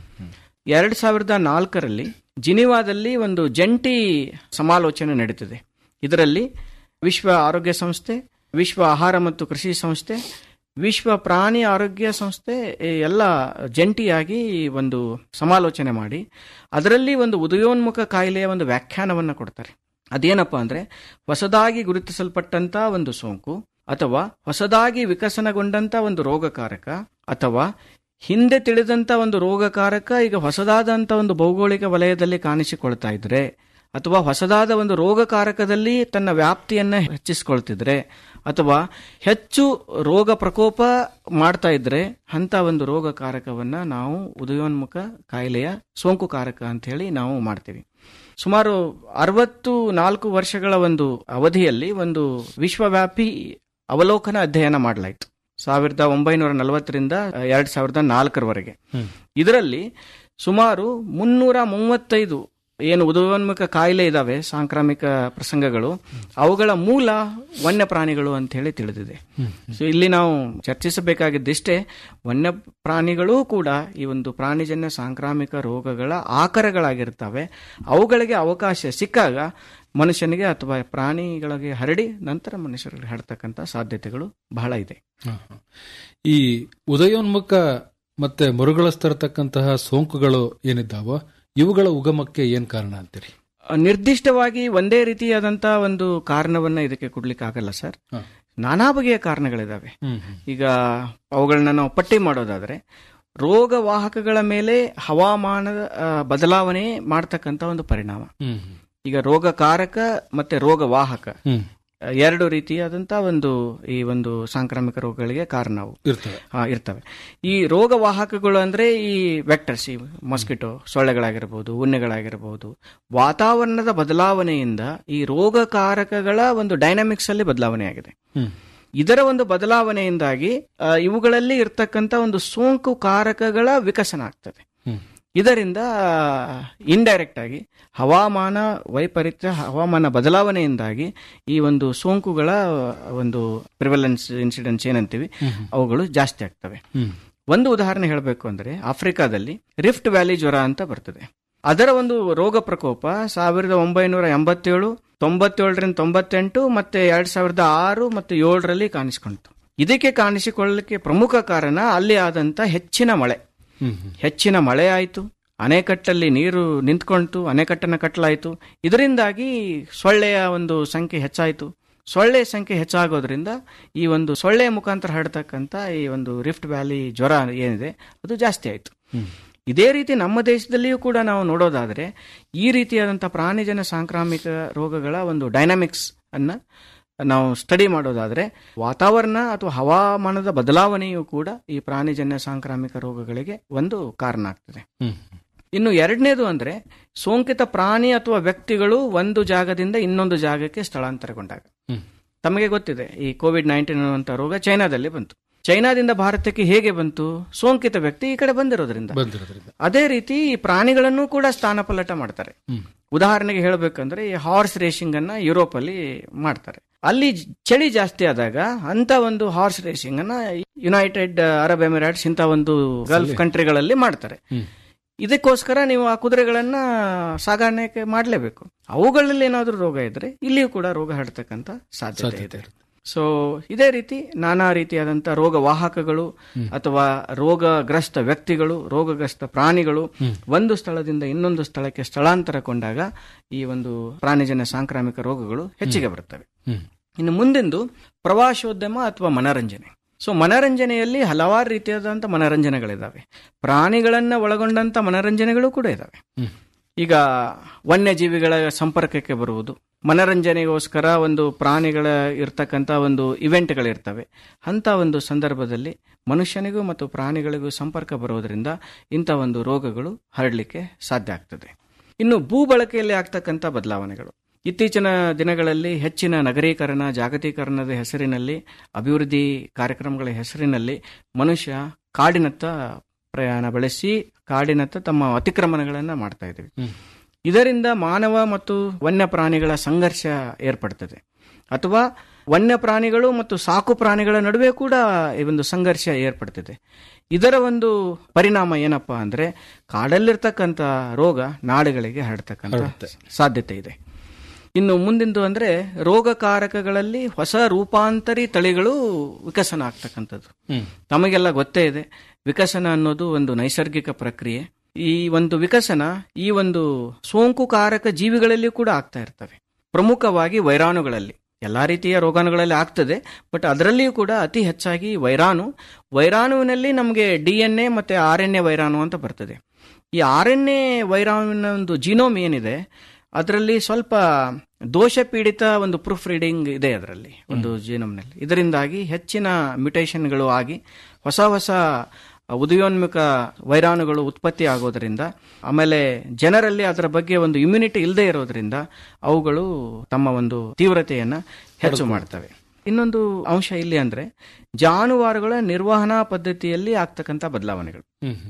ಎರಡ್ ಸಾವಿರದ ನಾಲ್ಕರಲ್ಲಿ ಜಿನಿವಾದಲ್ಲಿ ಒಂದು ಜಂಟಿ ಸಮಾಲೋಚನೆ ನಡೀತಿದೆ ಇದರಲ್ಲಿ ವಿಶ್ವ ಆರೋಗ್ಯ ಸಂಸ್ಥೆ ವಿಶ್ವ ಆಹಾರ ಮತ್ತು ಕೃಷಿ ಸಂಸ್ಥೆ ವಿಶ್ವ ಪ್ರಾಣಿ ಆರೋಗ್ಯ ಸಂಸ್ಥೆ ಎಲ್ಲ ಜಂಟಿಯಾಗಿ ಒಂದು ಸಮಾಲೋಚನೆ ಮಾಡಿ ಅದರಲ್ಲಿ ಒಂದು ಉದಯೋನ್ಮುಖ ಕಾಯಿಲೆಯ ಒಂದು ವ್ಯಾಖ್ಯಾನವನ್ನು ಕೊಡ್ತಾರೆ ಅದೇನಪ್ಪ ಅಂದ್ರೆ ಹೊಸದಾಗಿ ಗುರುತಿಸಲ್ಪಟ್ಟಂತ ಒಂದು ಸೋಂಕು ಅಥವಾ ಹೊಸದಾಗಿ ವಿಕಸನಗೊಂಡಂತ ಒಂದು ರೋಗಕಾರಕ ಅಥವಾ ಹಿಂದೆ ತಿಳಿದಂತ ಒಂದು ರೋಗಕಾರಕ ಈಗ ಹೊಸದಾದಂತ ಒಂದು ಭೌಗೋಳಿಕ ವಲಯದಲ್ಲಿ ಕಾಣಿಸಿಕೊಳ್ತಾ ಇದ್ರೆ ಅಥವಾ ಹೊಸದಾದ ಒಂದು ರೋಗಕಾರಕದಲ್ಲಿ ತನ್ನ ವ್ಯಾಪ್ತಿಯನ್ನ ಹೆಚ್ಚಿಸಿಕೊಳ್ತಿದ್ರೆ ಅಥವಾ ಹೆಚ್ಚು ರೋಗ ಪ್ರಕೋಪ ಮಾಡ್ತಾ ಇದ್ರೆ ಅಂತ ಒಂದು ರೋಗಕಾರಕವನ್ನ ನಾವು ಉದಯೋನ್ಮುಖ ಕಾಯಿಲೆಯ ಸೋಂಕುಕಾರಕ ಅಂತ ಹೇಳಿ ನಾವು ಮಾಡ್ತೀವಿ ಸುಮಾರು ಅರವತ್ತು ನಾಲ್ಕು ವರ್ಷಗಳ ಒಂದು ಅವಧಿಯಲ್ಲಿ ಒಂದು ವಿಶ್ವವ್ಯಾಪಿ ಅವಲೋಕನ ಅಧ್ಯಯನ ಮಾಡಲಾಯಿತು ಸಾವಿರದ ಒಂಬೈನೂರ ನಲವತ್ತರಿಂದ ಎರಡ್ ಸಾವಿರದ ನಾಲ್ಕರವರೆಗೆ ಇದರಲ್ಲಿ ಸುಮಾರು ಮುನ್ನೂರ ಮೂವತ್ತೈದು ಏನು ಉದಯೋನ್ಮುಖ ಕಾಯಿಲೆ ಇದಾವೆ ಸಾಂಕ್ರಾಮಿಕ ಪ್ರಸಂಗಗಳು ಅವುಗಳ ಮೂಲ ವನ್ಯ ಪ್ರಾಣಿಗಳು ಅಂತ ಹೇಳಿ ತಿಳಿದಿದೆ ಸೊ ಇಲ್ಲಿ ನಾವು ಚರ್ಚಿಸಬೇಕಾಗಿದ್ದಿಷ್ಟೇ ವನ್ಯ ಪ್ರಾಣಿಗಳೂ ಕೂಡ ಈ ಒಂದು ಪ್ರಾಣಿಜನ್ಯ ಸಾಂಕ್ರಾಮಿಕ ರೋಗಗಳ ಆಕರಗಳಾಗಿರ್ತವೆ ಅವುಗಳಿಗೆ ಅವಕಾಶ ಸಿಕ್ಕಾಗ ಮನುಷ್ಯನಿಗೆ ಅಥವಾ ಪ್ರಾಣಿಗಳಿಗೆ ಹರಡಿ ನಂತರ ಮನುಷ್ಯರಿಗೆ ಹರಡ್ತಕ್ಕಂಥ ಸಾಧ್ಯತೆಗಳು ಬಹಳ ಇದೆ ಹ, ಹ. ಈ ಉದಯೋನ್ಮುಖ ಮತ್ತೆ ಮರುಗಳಿಸ್ತಿರತಕ್ಕಂತಹ ಸೋಂಕುಗಳು ಏನಿದ್ದಾವೋ ಇವುಗಳ ಉಗಮಕ್ಕೆ ಏನ್ ಕಾರಣ ಅಂತೀರಿ ಅಹ್, ನಿರ್ದಿಷ್ಟವಾಗಿ ಒಂದೇ ರೀತಿಯಾದಂತಹ ಒಂದು ಕಾರಣವನ್ನ ಇದಕ್ಕೆ ಕೊಡ್ಲಿಕ್ಕೆ ಆಗಲ್ಲ ಸರ್ ಹ. ನಾನಾ ಬಗೆಯ ಕಾರಣಗಳಿದಾವೆ ಹ್ಮ್ ಹ್ಮ್. ಈಗ ಅವುಗಳನ್ನ ನಾವು ಪಟ್ಟಿ ಮಾಡೋದಾದ್ರೆ ರೋಗವಾಹಕಗಳ ಮೇಲೆ ಹವಾಮಾನದ ಅಹ್, ಬದಲಾವಣೆ ಮಾಡ್ತಕ್ಕಂಥ ಒಂದು ಪರಿಣಾಮ ಹ್ಮ್ ಹ್ಮ್. ಈಗ ರೋಗಕಾರಕ ಮತ್ತೆ ರೋಗವಾಹಕ ಹ್ಮ್ ಅಹ್, ಎರಡು ರೀತಿಯಾದಂತಹ ಒಂದು ಈ ಒಂದು ಸಾಂಕ್ರಾಮಿಕ ರೋಗಗಳಿಗೆ ಕಾರಣವು ಇರ್ತವೆ ಹಾ ಇರ್ತವೆ ಈ ರೋಗವಾಹಕಗಳು ಅಂದ್ರೆ ಈ ವೆಕ್ಟರ್ಸ್ ಈ ಮೊಸ್ಕಿಟೋ ಸೊಳ್ಳೆಗಳಾಗಿರ್ಬೋದು ಉಣ್ಣೆಗಳಾಗಿರ್ಬೋದು ವಾತಾವರಣದ ಬದಲಾವಣೆಯಿಂದ ಈ ರೋಗಕಾರಕಗಳ ಒಂದು ಡೈನಾಮಿಕ್ಸ್ ಅಲ್ಲಿ ಬದಲಾವಣೆ ಆಗಿದೆ ಹ್ಮ್ ಇದರ ಒಂದು ಬದಲಾವಣೆಯಿಂದಾಗಿ ಆ, ಇವುಗಳಲ್ಲಿ ಇರ್ತಕ್ಕಂಥ ಒಂದು ಸೋಂಕು ಕಾರಕಗಳ ವಿಕಸನ ಆಗ್ತದೆ ಹ್ಮ್ ಇದರಿಂದ ಇಂಡೈರೆಕ್ಟ್ ಆಗಿ ಹವಾಮಾನ ವೈಪರೀತ್ಯ ಹವಾಮಾನ ಬದಲಾವಣೆಯಿಂದಾಗಿ ಈ ಒಂದು ಸೋಂಕುಗಳ ಒಂದು ಪ್ರಿವಲೆನ್ಸ್ ಇನ್ಸಿಡೆನ್ಸ್ ಏನಂತೀವಿ ಅವುಗಳು ಜಾಸ್ತಿ ಆಗ್ತವೆ ಹ್ಮ್ ಒಂದು ಉದಾಹರಣೆ ಹೇಳಬೇಕು ಅಂದ್ರೆ ಆಫ್ರಿಕಾದಲ್ಲಿ ರಿಫ್ಟ್ ವ್ಯಾಲಿ ಜ್ವರ ಅಂತ ಬರ್ತದೆ ಅದರ ಒಂದು ರೋಗ ಪ್ರಕೋಪ ಸಾವಿರದ ಒಂಬೈನೂರ ಎಂಬತ್ತೇಳು ತೊಂಬತ್ತೇಳರಿಂದ ತೊಂಬತ್ತೆಂಟು ಮತ್ತೆ ಎರಡ್ ಸಾವಿರದ ಆರು ಮತ್ತು ಏಳರಲ್ಲಿ ಕಾಣಿಸಿಕೊಂಡಿತು ಇದಕ್ಕೆ ಕಾಣಿಸಿಕೊಳ್ಳಲಿಕ್ಕೆ ಪ್ರಮುಖ ಕಾರಣ ಅಲ್ಲಿ ಆದಂತ ಹೆಚ್ಚಿನ ಮಳೆ ಹ್ಮ್ ಹ್ಮ್. ಹೆಚ್ಚಿನ ಮಳೆ ಆಯಿತು ಅಣೆಕಟ್ಟಲ್ಲಿ ನೀರು ನಿಂತ್ಕೊಂತು ಅಣೆಕಟ್ಟನ್ನು ಕಟ್ಟಲಾಯಿತು ಇದರಿಂದಾಗಿ ಸೊಳ್ಳೆಯ ಒಂದು ಸಂಖ್ಯೆ ಹೆಚ್ಚಾಯಿತು ಸೊಳ್ಳೆ ಸಂಖ್ಯೆ ಹೆಚ್ಚಾಗೋದ್ರಿಂದ ಈ ಒಂದು ಸೊಳ್ಳೆಯ ಮುಖಾಂತರ ಹರಡ್ತಕ್ಕಂಥ ಈ ಒಂದು ರಿಫ್ಟ್ ವ್ಯಾಲಿ ಜ್ವರ ಏನಿದೆ ಅದು ಜಾಸ್ತಿ ಆಯಿತು ಇದೇ ರೀತಿ ನಮ್ಮ ದೇಶದಲ್ಲಿಯೂ ಕೂಡ ನಾವು ನೋಡೋದಾದ್ರೆ ಈ ರೀತಿಯಾದಂಥ ಪ್ರಾಣಿಜನ ಸಾಂಕ್ರಾಮಿಕ ರೋಗಗಳ ಒಂದು ಡೈನಾಮಿಕ್ಸ್ ಅನ್ನ ನಾವು ಸ್ಟಡಿ ಮಾಡೋದಾದ್ರೆ ವಾತಾವರಣ ಅಥವಾ ಹವಾಮಾನದ ಬದಲಾವಣೆಯೂ ಕೂಡ ಈ ಪ್ರಾಣಿಜನ್ಯ ಸಾಂಕ್ರಾಮಿಕ ರೋಗಗಳಿಗೆ ಒಂದು ಕಾರಣ ಆಗ್ತದೆ ಹ್ಮ್ ಇನ್ನು ಎರಡನೇದು ಅಂದ್ರೆ ಸೋಂಕಿತ ಪ್ರಾಣಿ ಅಥವಾ ವ್ಯಕ್ತಿಗಳು ಒಂದು ಜಾಗದಿಂದ ಇನ್ನೊಂದು ಜಾಗಕ್ಕೆ ಸ್ಥಳಾಂತರಗೊಂಡಾಗ ಹ್ಮ್. ತಮಗೆ ಗೊತ್ತಿದೆ ಈ ಕೋವಿಡ್ ನೈನ್ಟೀನ್ ಅನ್ನುವಂಥ ರೋಗ ಚೈನಾದಲ್ಲಿ ಬಂತು ಚೈನಾದಿಂದ ಭಾರತಕ್ಕೆ ಹೇಗೆ ಬಂತು ಸೋಂಕಿತ ವ್ಯಕ್ತಿ ಈ ಕಡೆ ಬಂದಿರೋದ್ರಿಂದ ಬಂದಿರೋದ್ರಿಂದ ಅದೇ ರೀತಿ ಈ ಪ್ರಾಣಿಗಳನ್ನು ಕೂಡ ಸ್ಥಾನಪಲ್ಲಟ ಮಾಡ್ತಾರೆ ಹ್ಮ್ ಉದಾಹರಣೆಗೆ ಹೇಳಬೇಕಂದ್ರೆ ಈ ಹಾರ್ಸ್ ರೇಸಿಂಗ್ ಅನ್ನ ಯುರೋಪ್ ಅಲ್ಲಿ ಮಾಡ್ತಾರೆ ಅಲ್ಲಿ ಜ- ಚಳಿ ಜಾಸ್ತಿ ಆದಾಗ ಅಂತ ಒಂದು ಹಾರ್ಸ್ ರೇಸಿಂಗ್ ಅನ್ನ ಯುನೈಟೆಡ್ ಅರಬ್ ಎಮಿರೇಟ್ಸ್ ಇಂಥ ಒಂದು ಗಲ್ಫ್ ಕಂಟ್ರಿಗಳಲ್ಲಿ ಮಾಡ್ತಾರೆ ಹ್ಮ್ ಇದಕ್ಕೋಸ್ಕರ ನೀವು ಆ ಕುದುರೆಗಳನ್ನ ಸಾಗಾಣಿಕೆ ಮಾಡಲೇಬೇಕು ಅವುಗಳಲ್ಲಿ ಏನಾದರೂ ರೋಗ ಇದ್ರೆ ಇಲ್ಲಿಯೂ ಕೂಡ ರೋಗ ಹರಡ್ತಕ್ಕಂಥ ಸಾಧ್ಯತೆ ಸಾಧ್ಯತೆ ಇದೆ ಇರುತ್ತೆ. ಸೊ ಇದೇ ರೀತಿ ನಾನಾ ರೀತಿಯಾದಂಥ ರೋಗವಾಹಕಗಳು ಅಥವಾ ರೋಗಗ್ರಸ್ತ ವ್ಯಕ್ತಿಗಳು ರೋಗಗ್ರಸ್ತ ಪ್ರಾಣಿಗಳು ಒಂದು ಸ್ಥಳದಿಂದ ಇನ್ನೊಂದು ಸ್ಥಳಕ್ಕೆ ಸ್ಥಳಾಂತರಗೊಂಡಾಗ ಈ ಒಂದು ಪ್ರಾಣಿಜನ್ಯ ಸಾಂಕ್ರಾಮಿಕ ರೋಗಗಳು ಹೆಚ್ಚಿಗೆ ಬರುತ್ತವೆ ಹ್ಮ್ ಇನ್ನು ಮುಂದಿಂದು ಪ್ರವಾಸೋದ್ಯಮ ಅಥವಾ ಮನರಂಜನೆ ಸೊ ಮನರಂಜನೆಯಲ್ಲಿ ಹಲವಾರು ರೀತಿಯಾದಂಥ ಮನರಂಜನೆಗಳಿದ್ದಾವೆ ಪ್ರಾಣಿಗಳನ್ನ ಒಳಗೊಂಡಂತ ಮನರಂಜನೆಗಳು ಕೂಡ ಇದ್ದಾವೆ ಹ್ಮ್. ಈಗ ವನ್ಯಜೀವಿಗಳ ಸಂಪರ್ಕಕ್ಕೆ ಬರುವುದು ಮನರಂಜನೆಗೋಸ್ಕರ ಒಂದು ಪ್ರಾಣಿಗಳ ಇರ್ತಕ್ಕಂಥ ಒಂದು ಇವೆಂಟ್ಗಳಿರ್ತವೆ ಅಂತ ಒಂದು ಸಂದರ್ಭದಲ್ಲಿ ಮನುಷ್ಯನಿಗೂ ಮತ್ತು ಪ್ರಾಣಿಗಳಿಗೂ ಸಂಪರ್ಕ ಬರೋದ್ರಿಂದ ಇಂಥ ಒಂದು ರೋಗಗಳು ಹರಡಲಿಕ್ಕೆ ಸಾಧ್ಯ ಆಗ್ತದೆ ಇನ್ನು ಭೂ ಬಳಕೆಯಲ್ಲಿ ಆಗ್ತಕ್ಕಂಥ ಬದಲಾವಣೆಗಳು ಇತ್ತೀಚಿನ ದಿನಗಳಲ್ಲಿ ಹೆಚ್ಚಿನ ನಗರೀಕರಣ ಜಾಗತೀಕರಣದ ಹೆಸರಿನಲ್ಲಿ ಅಭಿವೃದ್ಧಿ ಕಾರ್ಯಕ್ರಮಗಳ ಹೆಸರಿನಲ್ಲಿ ಮನುಷ್ಯ ಕಾಡಿನತ್ತ ಪ್ರಯಾಣ ಬೆಳೆಸಿ ಕಾಡಿನತ್ತ ತಮ್ಮ ಅತಿಕ್ರಮಣಗಳನ್ನು ಮಾಡ್ತಾ ಇದ್ದೀವಿ ಹ್ಮ್. ಇದರಿಂದ ಮಾನವ ಮತ್ತು ವನ್ಯ ಪ್ರಾಣಿಗಳ ಸಂಘರ್ಷ ಏರ್ಪಡ್ತದೆ ಅಥವಾ ವನ್ಯ ಪ್ರಾಣಿಗಳು ಮತ್ತು ಸಾಕು ಪ್ರಾಣಿಗಳ ನಡುವೆ ಕೂಡ ಈ ಒಂದು ಸಂಘರ್ಷ ಏರ್ಪಡ್ತದೆ ಇದರ ಒಂದು ಪರಿಣಾಮ ಏನಪ್ಪಾ ಅಂದ್ರೆ ಕಾಡಲ್ಲಿರ್ತಕ್ಕಂಥ ರೋಗ ನಾಡುಗಳಿಗೆ ಹರಡ್ತಕ್ಕಂಥ ಹರಡುತ್ತೆ. ಸಾಧ್ಯತೆ ಇದೆ ಇನ್ನು ಮುಂದಿಂದು ಅಂದ್ರೆ ರೋಗಕಾರಕಗಳಲ್ಲಿ ಹೊಸ ರೂಪಾಂತರಿ ತಳಿಗಳು ವಿಕಸನ ಆಗ್ತಕ್ಕಂಥದ್ದು ಹ್ಮ್ ತಮಗೆಲ್ಲ ಗೊತ್ತೇ ಇದೆ ವಿಕಸನ ಅನ್ನೋದು ಒಂದು ನೈಸರ್ಗಿಕ ಪ್ರಕ್ರಿಯೆ ಈ ಒಂದು ವಿಕಸನ ಈ ಒಂದು ಸೋಂಕುಕಾರಕ ಜೀವಿಗಳಲ್ಲಿ ಕೂಡ ಆಗ್ತಾ ಇರ್ತವೆ ಪ್ರಮುಖವಾಗಿ ವೈರಾಣುಗಳಲ್ಲಿ ಎಲ್ಲಾ ರೀತಿಯ ರೋಗಾಣುಗಳಲ್ಲಿ ಆಗ್ತದೆ ಬಟ್ ಅದರಲ್ಲಿಯೂ ಕೂಡ ಅತಿ ಹೆಚ್ಚಾಗಿ ವೈರಾಣು ವೈರಾಣುವಿನಲ್ಲಿ ನಮಗೆ ಡಿ ಎನ್ ಎ ಮತ್ತೆ ಆರ್ ಎನ್ ಎ ವೈರಾಣು ಅಂತ ಬರ್ತದೆ ಈ ಆರ್ ಎನ್ ಎ ವೈರಾಣುವಿನ ಒಂದು ಜಿನೋಮ್ ಏನಿದೆ ಅದರಲ್ಲಿ ಸ್ವಲ್ಪ ದೋಷ ಪೀಡಿತ ಒಂದು ಪ್ರೂಫ್ ರೀಡಿಂಗ್ ಇದೆ ಅದರಲ್ಲಿ ಒಂದು ಜೀನೋಮ್ನಲ್ಲಿ ಇದರಿಂದಾಗಿ ಹೆಚ್ಚಿನ ಮ್ಯುಟೇಷನ್ಗಳು ಆಗಿ ಹೊಸ ಹೊಸ ಉದಯೋನ್ಮುಖ ವೈರಾಣುಗಳು ಉತ್ಪತ್ತಿ ಆಗೋದ್ರಿಂದ ಆಮೇಲೆ ಜನರಲ್ಲಿ ಅದರ ಬಗ್ಗೆ ಒಂದು ಇಮ್ಯುನಿಟಿ ಇಲ್ಲದೆ ಇರೋದ್ರಿಂದ ಅವುಗಳು ತಮ್ಮ ಒಂದು ತೀವ್ರತೆಯನ್ನ ಹೆಚ್ಚು ಮಾಡ್ತವೆ ಇನ್ನೊಂದು ಅಂಶ ಇಲ್ಲಿ ಅಂದ್ರೆ ಜಾನುವಾರುಗಳ ನಿರ್ವಹಣಾ ಪದ್ಧತಿಯಲ್ಲಿ ಆಗ್ತಕ್ಕಂಥ ಬದಲಾವಣೆಗಳು ಹ್ಮ್ ಹ್ಮ್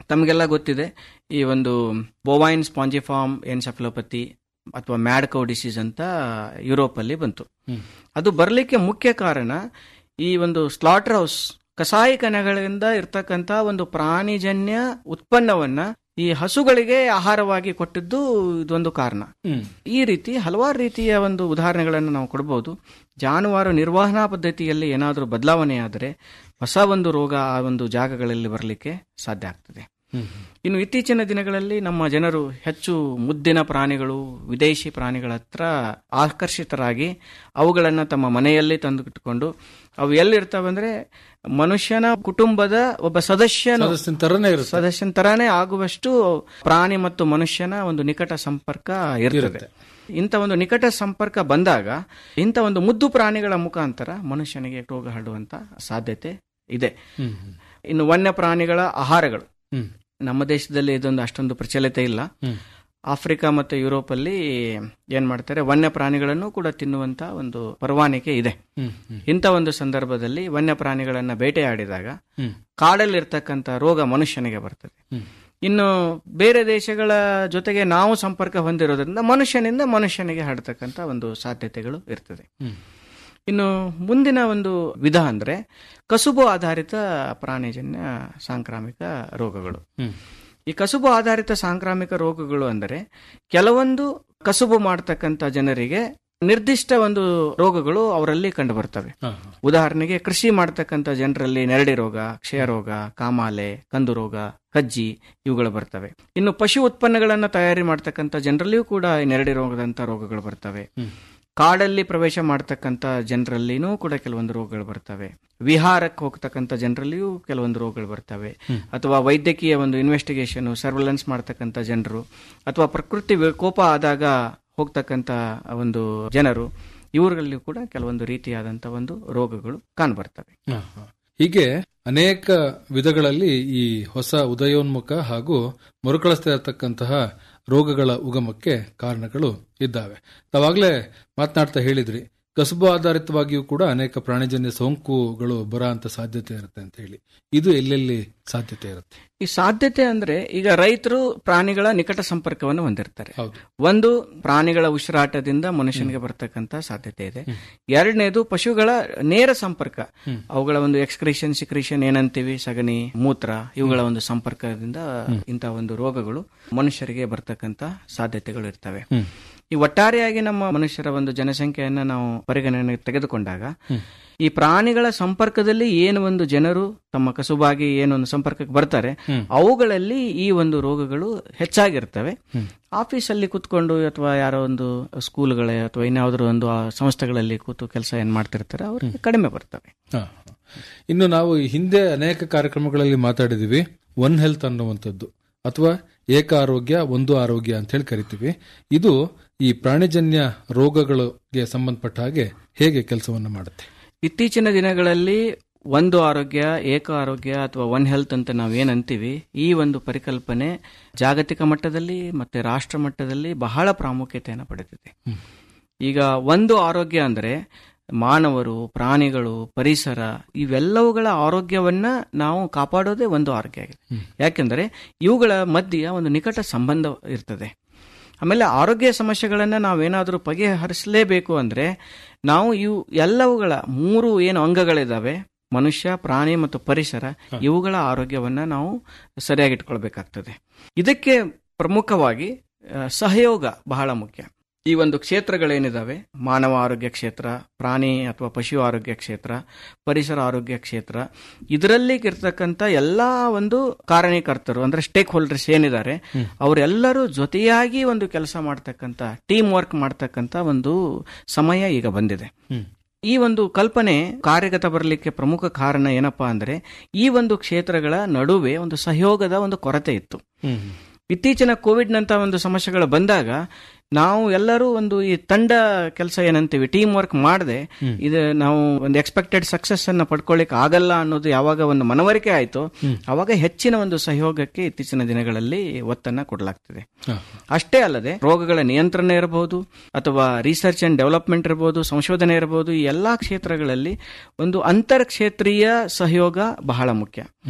ತಮಗೆಲ್ಲ ಗೊತ್ತಿದೆ ಈ ಒಂದು ಬೋವೈನ್ ಸ್ಪಾಂಜಿಫಾರ್ಮ್ ಎನ್ಸೆಫಲೋಪತಿ ಅಥವಾ ಮ್ಯಾಡ್ ಕೌ ಡಿಸೀಸ್ ಅಂತ ಯುರೋಪ್ ಅಲ್ಲಿ ಬಂತು ಹ್ಮ್. ಅದು ಬರಲಿಕ್ಕೆ ಮುಖ್ಯ ಕಾರಣ ಈ ಒಂದು ಸ್ಲಾಟರ್ ಹೌಸ್ ಕಸಾಯಿಖಾನೆಗಳಿಂದ ಇರ್ತಕ್ಕಂಥ ಒಂದು ಪ್ರಾಣಿಜನ್ಯ ಉತ್ಪನ್ನವನ್ನ ಈ ಹಸುಗಳಿಗೆ ಆಹಾರವಾಗಿ ಕೊಟ್ಟಿದ್ದು ಇದೊಂದು ಕಾರಣ ಹ್ಮ್ ಈ ರೀತಿ ಹಲವಾರು ರೀತಿಯ ಒಂದು ಉದಾಹರಣೆಗಳನ್ನು ನಾವು ಕೊಡಬಹುದು ಜಾನುವಾರು ನಿರ್ವಹಣಾ ಪದ್ಧತಿಯಲ್ಲಿ ಏನಾದರೂ ಬದಲಾವಣೆ ಆದರೆ ಹೊಸ ಒಂದು ರೋಗ ಆ ಒಂದು ಜಾಗಗಳಲ್ಲಿ ಬರಲಿಕ್ಕೆ ಸಾಧ್ಯ ಆಗ್ತದೆ ಹ್ಮ್ ಇನ್ನು ಇತ್ತೀಚಿನ ದಿನಗಳಲ್ಲಿ ನಮ್ಮ ಜನರು ಹೆಚ್ಚು ಮುದ್ದಿನ ಪ್ರಾಣಿಗಳು ವಿದೇಶಿ ಪ್ರಾಣಿಗಳ ಹತ್ರ ಆಕರ್ಷಿತರಾಗಿ ಅವುಗಳನ್ನು ತಮ್ಮ ಮನೆಯಲ್ಲಿ ತಂದುಕಿಟ್ಟುಕೊಂಡು ಅವು ಎಲ್ಲಿರ್ತವೆ ಅಂದ್ರೆ ಮನುಷ್ಯನ ಕುಟುಂಬದ ಒಬ್ಬ ಸದಸ್ಯನ ಸದಸ್ಯನ ತರನೇ ಇರುತ್ತೆ ಸದಸ್ಯನ ತರಾನೇ ಆಗುವಷ್ಟು ಪ್ರಾಣಿ ಮತ್ತು ಮನುಷ್ಯನ ಒಂದು ನಿಕಟ ಸಂಪರ್ಕ ಇರ್ತದೆ ಇಂಥ ಒಂದು ನಿಕಟ ಸಂಪರ್ಕ ಬಂದಾಗ ಇಂಥ ಒಂದು ಮುದ್ದು ಪ್ರಾಣಿಗಳ ಮುಖಾಂತರ ಮನುಷ್ಯನಿಗೆ ರೋಗ ಹರಡುವಂತ ಸಾಧ್ಯತೆ ಇದೆ ಹ್ಮ್ ಹ್ಮ್. ಇನ್ನು ವನ್ಯ ಪ್ರಾಣಿಗಳ ಆಹಾರಗಳು ಹ್ಮ್ ನಮ್ಮ ದೇಶದಲ್ಲಿ ಇದೊಂದು ಅಷ್ಟೊಂದು ಪ್ರಚಲಿತ ಇಲ್ಲ ಹ್ಮ್ ಆಫ್ರಿಕಾ ಮತ್ತು ಯುರೋಪ್ ಅಲ್ಲಿ ಏನ್ ಮಾಡ್ತಾರೆ ವನ್ಯ ಪ್ರಾಣಿಗಳನ್ನು ಕೂಡ ತಿನ್ನುವಂತ ಒಂದು ಪರವಾನಿಕೆ ಇದೆ ಹ್ಮ್ ಹ್ಮ್ ಇಂಥ ಒಂದು ಸಂದರ್ಭದಲ್ಲಿ ವನ್ಯ ಪ್ರಾಣಿಗಳನ್ನ ಬೇಟೆಯಾಡಿದಾಗ ಹ್ಮ್ ಕಾಡಲ್ಲಿರ್ತಕ್ಕಂಥ ರೋಗ ಮನುಷ್ಯನಿಗೆ ಬರ್ತದೆ ಹ್ಮ್ ಇನ್ನು ಬೇರೆ ದೇಶಗಳ ಜೊತೆಗೆ ನಾವು ಸಂಪರ್ಕ ಹೊಂದಿರೋದ್ರಿಂದ ಮನುಷ್ಯನಿಂದ ಮನುಷ್ಯನಿಗೆ ಹರಡ್ತಕ್ಕಂಥ ಒಂದು ಸಾಧ್ಯತೆಗಳು ಇರ್ತದೆ ಹ್ಮ್ ಇನ್ನು ಮುಂದಿನ ಒಂದು ವಿಧ ಅಂದ್ರೆ ಕಸುಬು ಆಧಾರಿತ ಪ್ರಾಣಿಜನ್ಯ ಸಾಂಕ್ರಾಮಿಕ ರೋಗಗಳು ಹ್ಮ್ ಈ ಕಸುಬು ಆಧಾರಿತ ಸಾಂಕ್ರಾಮಿಕ ರೋಗಗಳು ಅಂದರೆ ಕೆಲವೊಂದು ಕಸುಬು ಮಾಡ್ತಕ್ಕಂಥ ಜನರಿಗೆ ನಿರ್ದಿಷ್ಟ ಒಂದು ರೋಗಗಳು ಅವರಲ್ಲಿ ಕಂಡು ಬರ್ತವೆ ಹಾ, ಹಾ. ಉದಾಹರಣೆಗೆ ಕೃಷಿ ಮಾಡ್ತಕ್ಕಂಥ ಜನರಲ್ಲಿ ನೆರಡಿ ರೋಗ ಕ್ಷಯ ರೋಗ ಕಾಮಾಲೆ ಕಂದು ರೋಗ ಕಜ್ಜಿ ಇವುಗಳು ಬರ್ತವೆ ಇನ್ನು ಪಶು ಉತ್ಪನ್ನಗಳನ್ನು ತಯಾರಿ ಮಾಡ್ತಕ್ಕಂಥ ಜನರಲ್ಲಿಯೂ ಕೂಡ ಈ ನೆರಡಿ ರೋಗದಂತ ರೋಗಗಳು ಬರ್ತವೆ ಹ್ಮ್. ಕಾಡಲ್ಲಿ ಪ್ರವೇಶ ಮಾಡ್ತಕ್ಕಂಥ ಜನರಲ್ಲಿನೂ ಕೂಡ ಕೆಲವೊಂದು ರೋಗಗಳು ಬರ್ತವೆ ವಿಹಾರಕ್ಕೆ ಹೋಗ್ತಕ್ಕಂಥ ಜನರಲ್ಲಿಯೂ ಕೆಲವೊಂದು ರೋಗಗಳು ಬರ್ತವೆ ಅಥವಾ ವೈದ್ಯಕೀಯ ಒಂದು ಇನ್ವೆಸ್ಟಿಗೇಷನ್ ಸರ್ವೆಲೆನ್ಸ್ ಮಾಡ್ತಕ್ಕಂಥ ಜನರು ಅಥವಾ ಪ್ರಕೃತಿ ವಿಕೋಪ ಆದಾಗ ಹೋಗ್ತಕ್ಕಂಥ ಒಂದು ಜನರು ಇವರಲ್ಲಿ ಕೂಡ ಕೆಲವೊಂದು ರೀತಿಯಾದಂಥ ಒಂದು ರೋಗಗಳು ಕಾಣಬರ್ತವೆ ಹಾ, ಹಾ. ಹೀಗೆ ಅನೇಕ ವಿಧಗಳಲ್ಲಿ ಈ ಹೊಸ ಉದಯೋನ್ಮುಖ ಹಾಗೂ ಮರುಕಳಿಸ್ತಾ ಇರತಕ್ಕಂತಹ ರೋಗಗಳ ಉಗಮಕ್ಕೆ ಕಾರಣಗಳು ಇದ್ದಾವೆ ತಾವಾಗಲೇ ಮಾತನಾಡ್ತಾ ಹೇಳಿದ್ರಿ ಕಸುಬು ಆಧಾರಿತವಾಗಿಯೂ ಕೂಡ ಅನೇಕ ಪ್ರಾಣಿಜನ್ಯ ಸೋಂಕುಗಳು ಬರೋ ಅಂತ ಸಾಧ್ಯತೆ ಇರುತ್ತೆ ಅಂತ ಹೇಳಿ ಇದು ಎಲ್ಲೆಲ್ಲಿ ಸಾಧ್ಯತೆ ಇರುತ್ತೆ ಈ ಸಾಧ್ಯತೆ ಅಂದ್ರೆ ಈಗ ರೈತರು ಪ್ರಾಣಿಗಳ ನಿಕಟ ಸಂಪರ್ಕವನ್ನು ಹೊಂದಿರ್ತಾರೆ ಹೌದು ಒಂದು ಪ್ರಾಣಿಗಳ ಉಸಿರಾಟದಿಂದ ಮನುಷ್ಯನಿಗೆ ಬರ್ತಕ್ಕಂಥ ಸಾಧ್ಯತೆ ಇದೆ ಎರಡನೇದು ಪಶುಗಳ ನೇರ ಸಂಪರ್ಕ ಹ್ಮ್. ಅವುಗಳ ಒಂದು ಎಕ್ಸ್ಕ್ರಿಷನ್ ಸಿಕ್ರಿಷನ್ ಏನಂತೀವಿ ಸಗಣಿ ಮೂತ್ರ ಇವುಗಳ ಒಂದು ಸಂಪರ್ಕದಿಂದ ಇಂಥ ಒಂದು ರೋಗಗಳು ಮನುಷ್ಯರಿಗೆ ಬರ್ತಕ್ಕಂಥ ಸಾಧ್ಯತೆಗಳು ಇರ್ತವೆ ಹ್ಮ್. ಈ ಒಟ್ಟಾರೆಯಾಗಿ ನಮ್ಮ ಮನುಷ್ಯರ ಒಂದು ಜನಸಂಖ್ಯೆಯನ್ನ ನಾವು ಪರಿಗಣನೆಗೆ ತೆಗೆದುಕೊಂಡಾಗ ಈ ಪ್ರಾಣಿಗಳ ಸಂಪರ್ಕದಲ್ಲಿ ಏನು ಒಂದು ಜನರು ತಮ್ಮ ಕಸುಬಾಗಿ ಏನೊಂದು ಸಂಪರ್ಕಕ್ಕೆ ಬರ್ತಾರೆ ಹ್ಮ್. ಅವುಗಳಲ್ಲಿ ಈ ಒಂದು ರೋಗಗಳು ಹೆಚ್ಚಾಗಿರ್ತವೆ ಆಫೀಸಲ್ಲಿ ಕೂತ್ಕೊಂಡು ಅಥವಾ ಯಾರೋ ಒಂದು ಸ್ಕೂಲ್ಗಳೇ ಅಥವಾ ಇನ್ಯಾವುದೋ ಒಂದು ಆ ಸಂಸ್ಥೆಗಳಲ್ಲಿ ಕೂತು ಕೆಲಸ ಏನ್ ಮಾಡ್ತಿರ್ತಾರೆ ಅವ್ರಿಗೆ ಕಡಿಮೆ ಬರ್ತವೆ ಹಾ, ಹಾ. ಇನ್ನು ನಾವು ಈ ಹಿಂದೆ ಅನೇಕ ಕಾರ್ಯಕ್ರಮಗಳಲ್ಲಿ ಮಾತಾಡಿದೀವಿ ಒನ್ ಹೆಲ್ತ್ ಅನ್ನುವಂಥದ್ದು ಅಥವಾ ಏಕ ಆರೋಗ್ಯ ಒಂದು ಆರೋಗ್ಯ ಅಂತ ಹೇಳಿ ಕರಿತೀವಿ ಇದು ಈ ಪ್ರಾಣಿಜನ್ಯ ರೋಗಗಳಿಗೆ ಸಂಬಂಧಪಟ್ಟ ಹಾಗೆ ಹೇಗೆ ಕೆಲಸವನ್ನು ಮಾಡುತ್ತೆ ಇತ್ತೀಚಿನ ದಿನಗಳಲ್ಲಿ ಒಂದು ಆರೋಗ್ಯ ಏಕ ಆರೋಗ್ಯ ಅಥವಾ ಒನ್ ಹೆಲ್ತ್ ಅಂತ ನಾವೇನ್ ಅಂತೀವಿ ಈ ಒಂದು ಪರಿಕಲ್ಪನೆ ಜಾಗತಿಕ ಮಟ್ಟದಲ್ಲಿ ಮತ್ತೆ ರಾಷ್ಟ್ರ ಮಟ್ಟದಲ್ಲಿ ಬಹಳ ಪ್ರಾಮುಖ್ಯತೆಯನ್ನು ಪಡೆದಿದೆ ಈಗ ಒಂದು ಆರೋಗ್ಯ ಅಂದ್ರೆ ಮಾನವರು ಪ್ರಾಣಿಗಳು ಪರಿಸರ ಇವೆಲ್ಲವುಗಳ ಆರೋಗ್ಯವನ್ನ ನಾವು ಕಾಪಾಡೋದೇ ಒಂದು ಆರೋಗ್ಯ ಆಗಿದೆ ಯಾಕೆಂದ್ರೆ ಇವುಗಳ ಮಧ್ಯೆ ಒಂದು ನಿಕಟ ಸಂಬಂಧ ಇರ್ತದೆ ಆಮೇಲೆ ಆರೋಗ್ಯ ಸಮಸ್ಯೆಗಳನ್ನ ನಾವೇನಾದರೂ ಬಗೆಹರಿಸಲೇಬೇಕು ಅಂದ್ರೆ ನಾವು ಇವು ಎಲ್ಲವುಗಳ ಮೂರು ಏನು ಅಂಗಗಳಿದಾವೆ ಮನುಷ್ಯ ಪ್ರಾಣಿ ಮತ್ತು ಪರಿಸರ ಇವುಗಳ ಆರೋಗ್ಯವನ್ನ ನಾವು ಸರಿಯಾಗಿಟ್ಕೊಳ್ಬೇಕಾಗ್ತದೆ ಇದಕ್ಕೆ ಪ್ರಮುಖವಾಗಿ ಆ, ಸಹಯೋಗ ಬಹಳ ಮುಖ್ಯ ಈ ಒಂದು ಕ್ಷೇತ್ರಗಳೇನಿದಾವೆ ಮಾನವ ಆರೋಗ್ಯ ಕ್ಷೇತ್ರ ಪ್ರಾಣಿ ಅಥವಾ ಪಶು ಆರೋಗ್ಯ ಕ್ಷೇತ್ರ ಪರಿಸರ ಆರೋಗ್ಯ ಕ್ಷೇತ್ರ ಇದರಲ್ಲಿ ಇರ್ತಕ್ಕಂಥ ಎಲ್ಲಾ ಒಂದು ಕಾರಣೀಕರ್ತರು ಅಂದ್ರೆ ಸ್ಟೇಕ್ ಹೋಲ್ಡರ್ಸ್ ಏನಿದ್ದಾರೆ ಅವರೆಲ್ಲರೂ ಜೊತೆಯಾಗಿ ಒಂದು ಕೆಲಸ ಮಾಡ್ತಕ್ಕಂಥ ಟೀಮ್ ವರ್ಕ್ ಮಾಡ್ತಕ್ಕಂಥ ಒಂದು ಸಮಯ ಈಗ ಬಂದಿದೆ ಈ ಒಂದು ಕಲ್ಪನೆ ಕಾರ್ಯಗತ ಬರಲಿಕ್ಕೆ ಪ್ರಮುಖ ಕಾರಣ ಏನಪ್ಪಾ ಅಂದ್ರೆ ಈ ಒಂದು ಕ್ಷೇತ್ರಗಳ ನಡುವೆ ಒಂದು ಸಹಯೋಗದ ಒಂದು ಕೊರತೆ ಇತ್ತು ಇತ್ತೀಚಿನ ಕೋವಿಡ್ ನಂತ ಒಂದು ಸಮಸ್ಯೆಗಳು ಬಂದಾಗ ನಾವು ಎಲ್ಲರೂ ಒಂದು ಈ ತಂಡ ಕೆಲಸ ಏನಂತೀವಿ ಟೀಮ್ ವರ್ಕ್ ಮಾಡದೆ ಇದು ನಾವು ಒಂದು ಎಕ್ಸ್ಪೆಕ್ಟೆಡ್ ಸಕ್ಸಸ್ ಅನ್ನ ಪಡ್ಕೊಳ್ಳಿಕ್ ಆಗಲ್ಲ ಅನ್ನೋದು ಯಾವಾಗ ಒಂದು ಮನವರಿಕೆ ಆಯ್ತು ಅವಾಗ ಹೆಚ್ಚಿನ ಒಂದು ಸಹಯೋಗಕ್ಕೆ ಇತ್ತೀಚಿನ ದಿನಗಳಲ್ಲಿ ಒತ್ತನ್ನ ಕೊಡಲಾಗ್ತದೆ ಅಷ್ಟೇ ಅಲ್ಲದೆ ರೋಗಗಳ ನಿಯಂತ್ರಣ ಇರಬಹುದು ಅಥವಾ ರಿಸರ್ಚ್ ಅಂಡ್ ಡೆವಲಪ್ಮೆಂಟ್ ಇರಬಹುದು ಸಂಶೋಧನೆ ಇರಬಹುದು ಈ ಎಲ್ಲಾ ಕ್ಷೇತ್ರಗಳಲ್ಲಿ ಒಂದು ಅಂತರ್ ಕ್ಷೇತ್ರೀಯ ಸಹಯೋಗ ಬಹಳ ಮುಖ್ಯ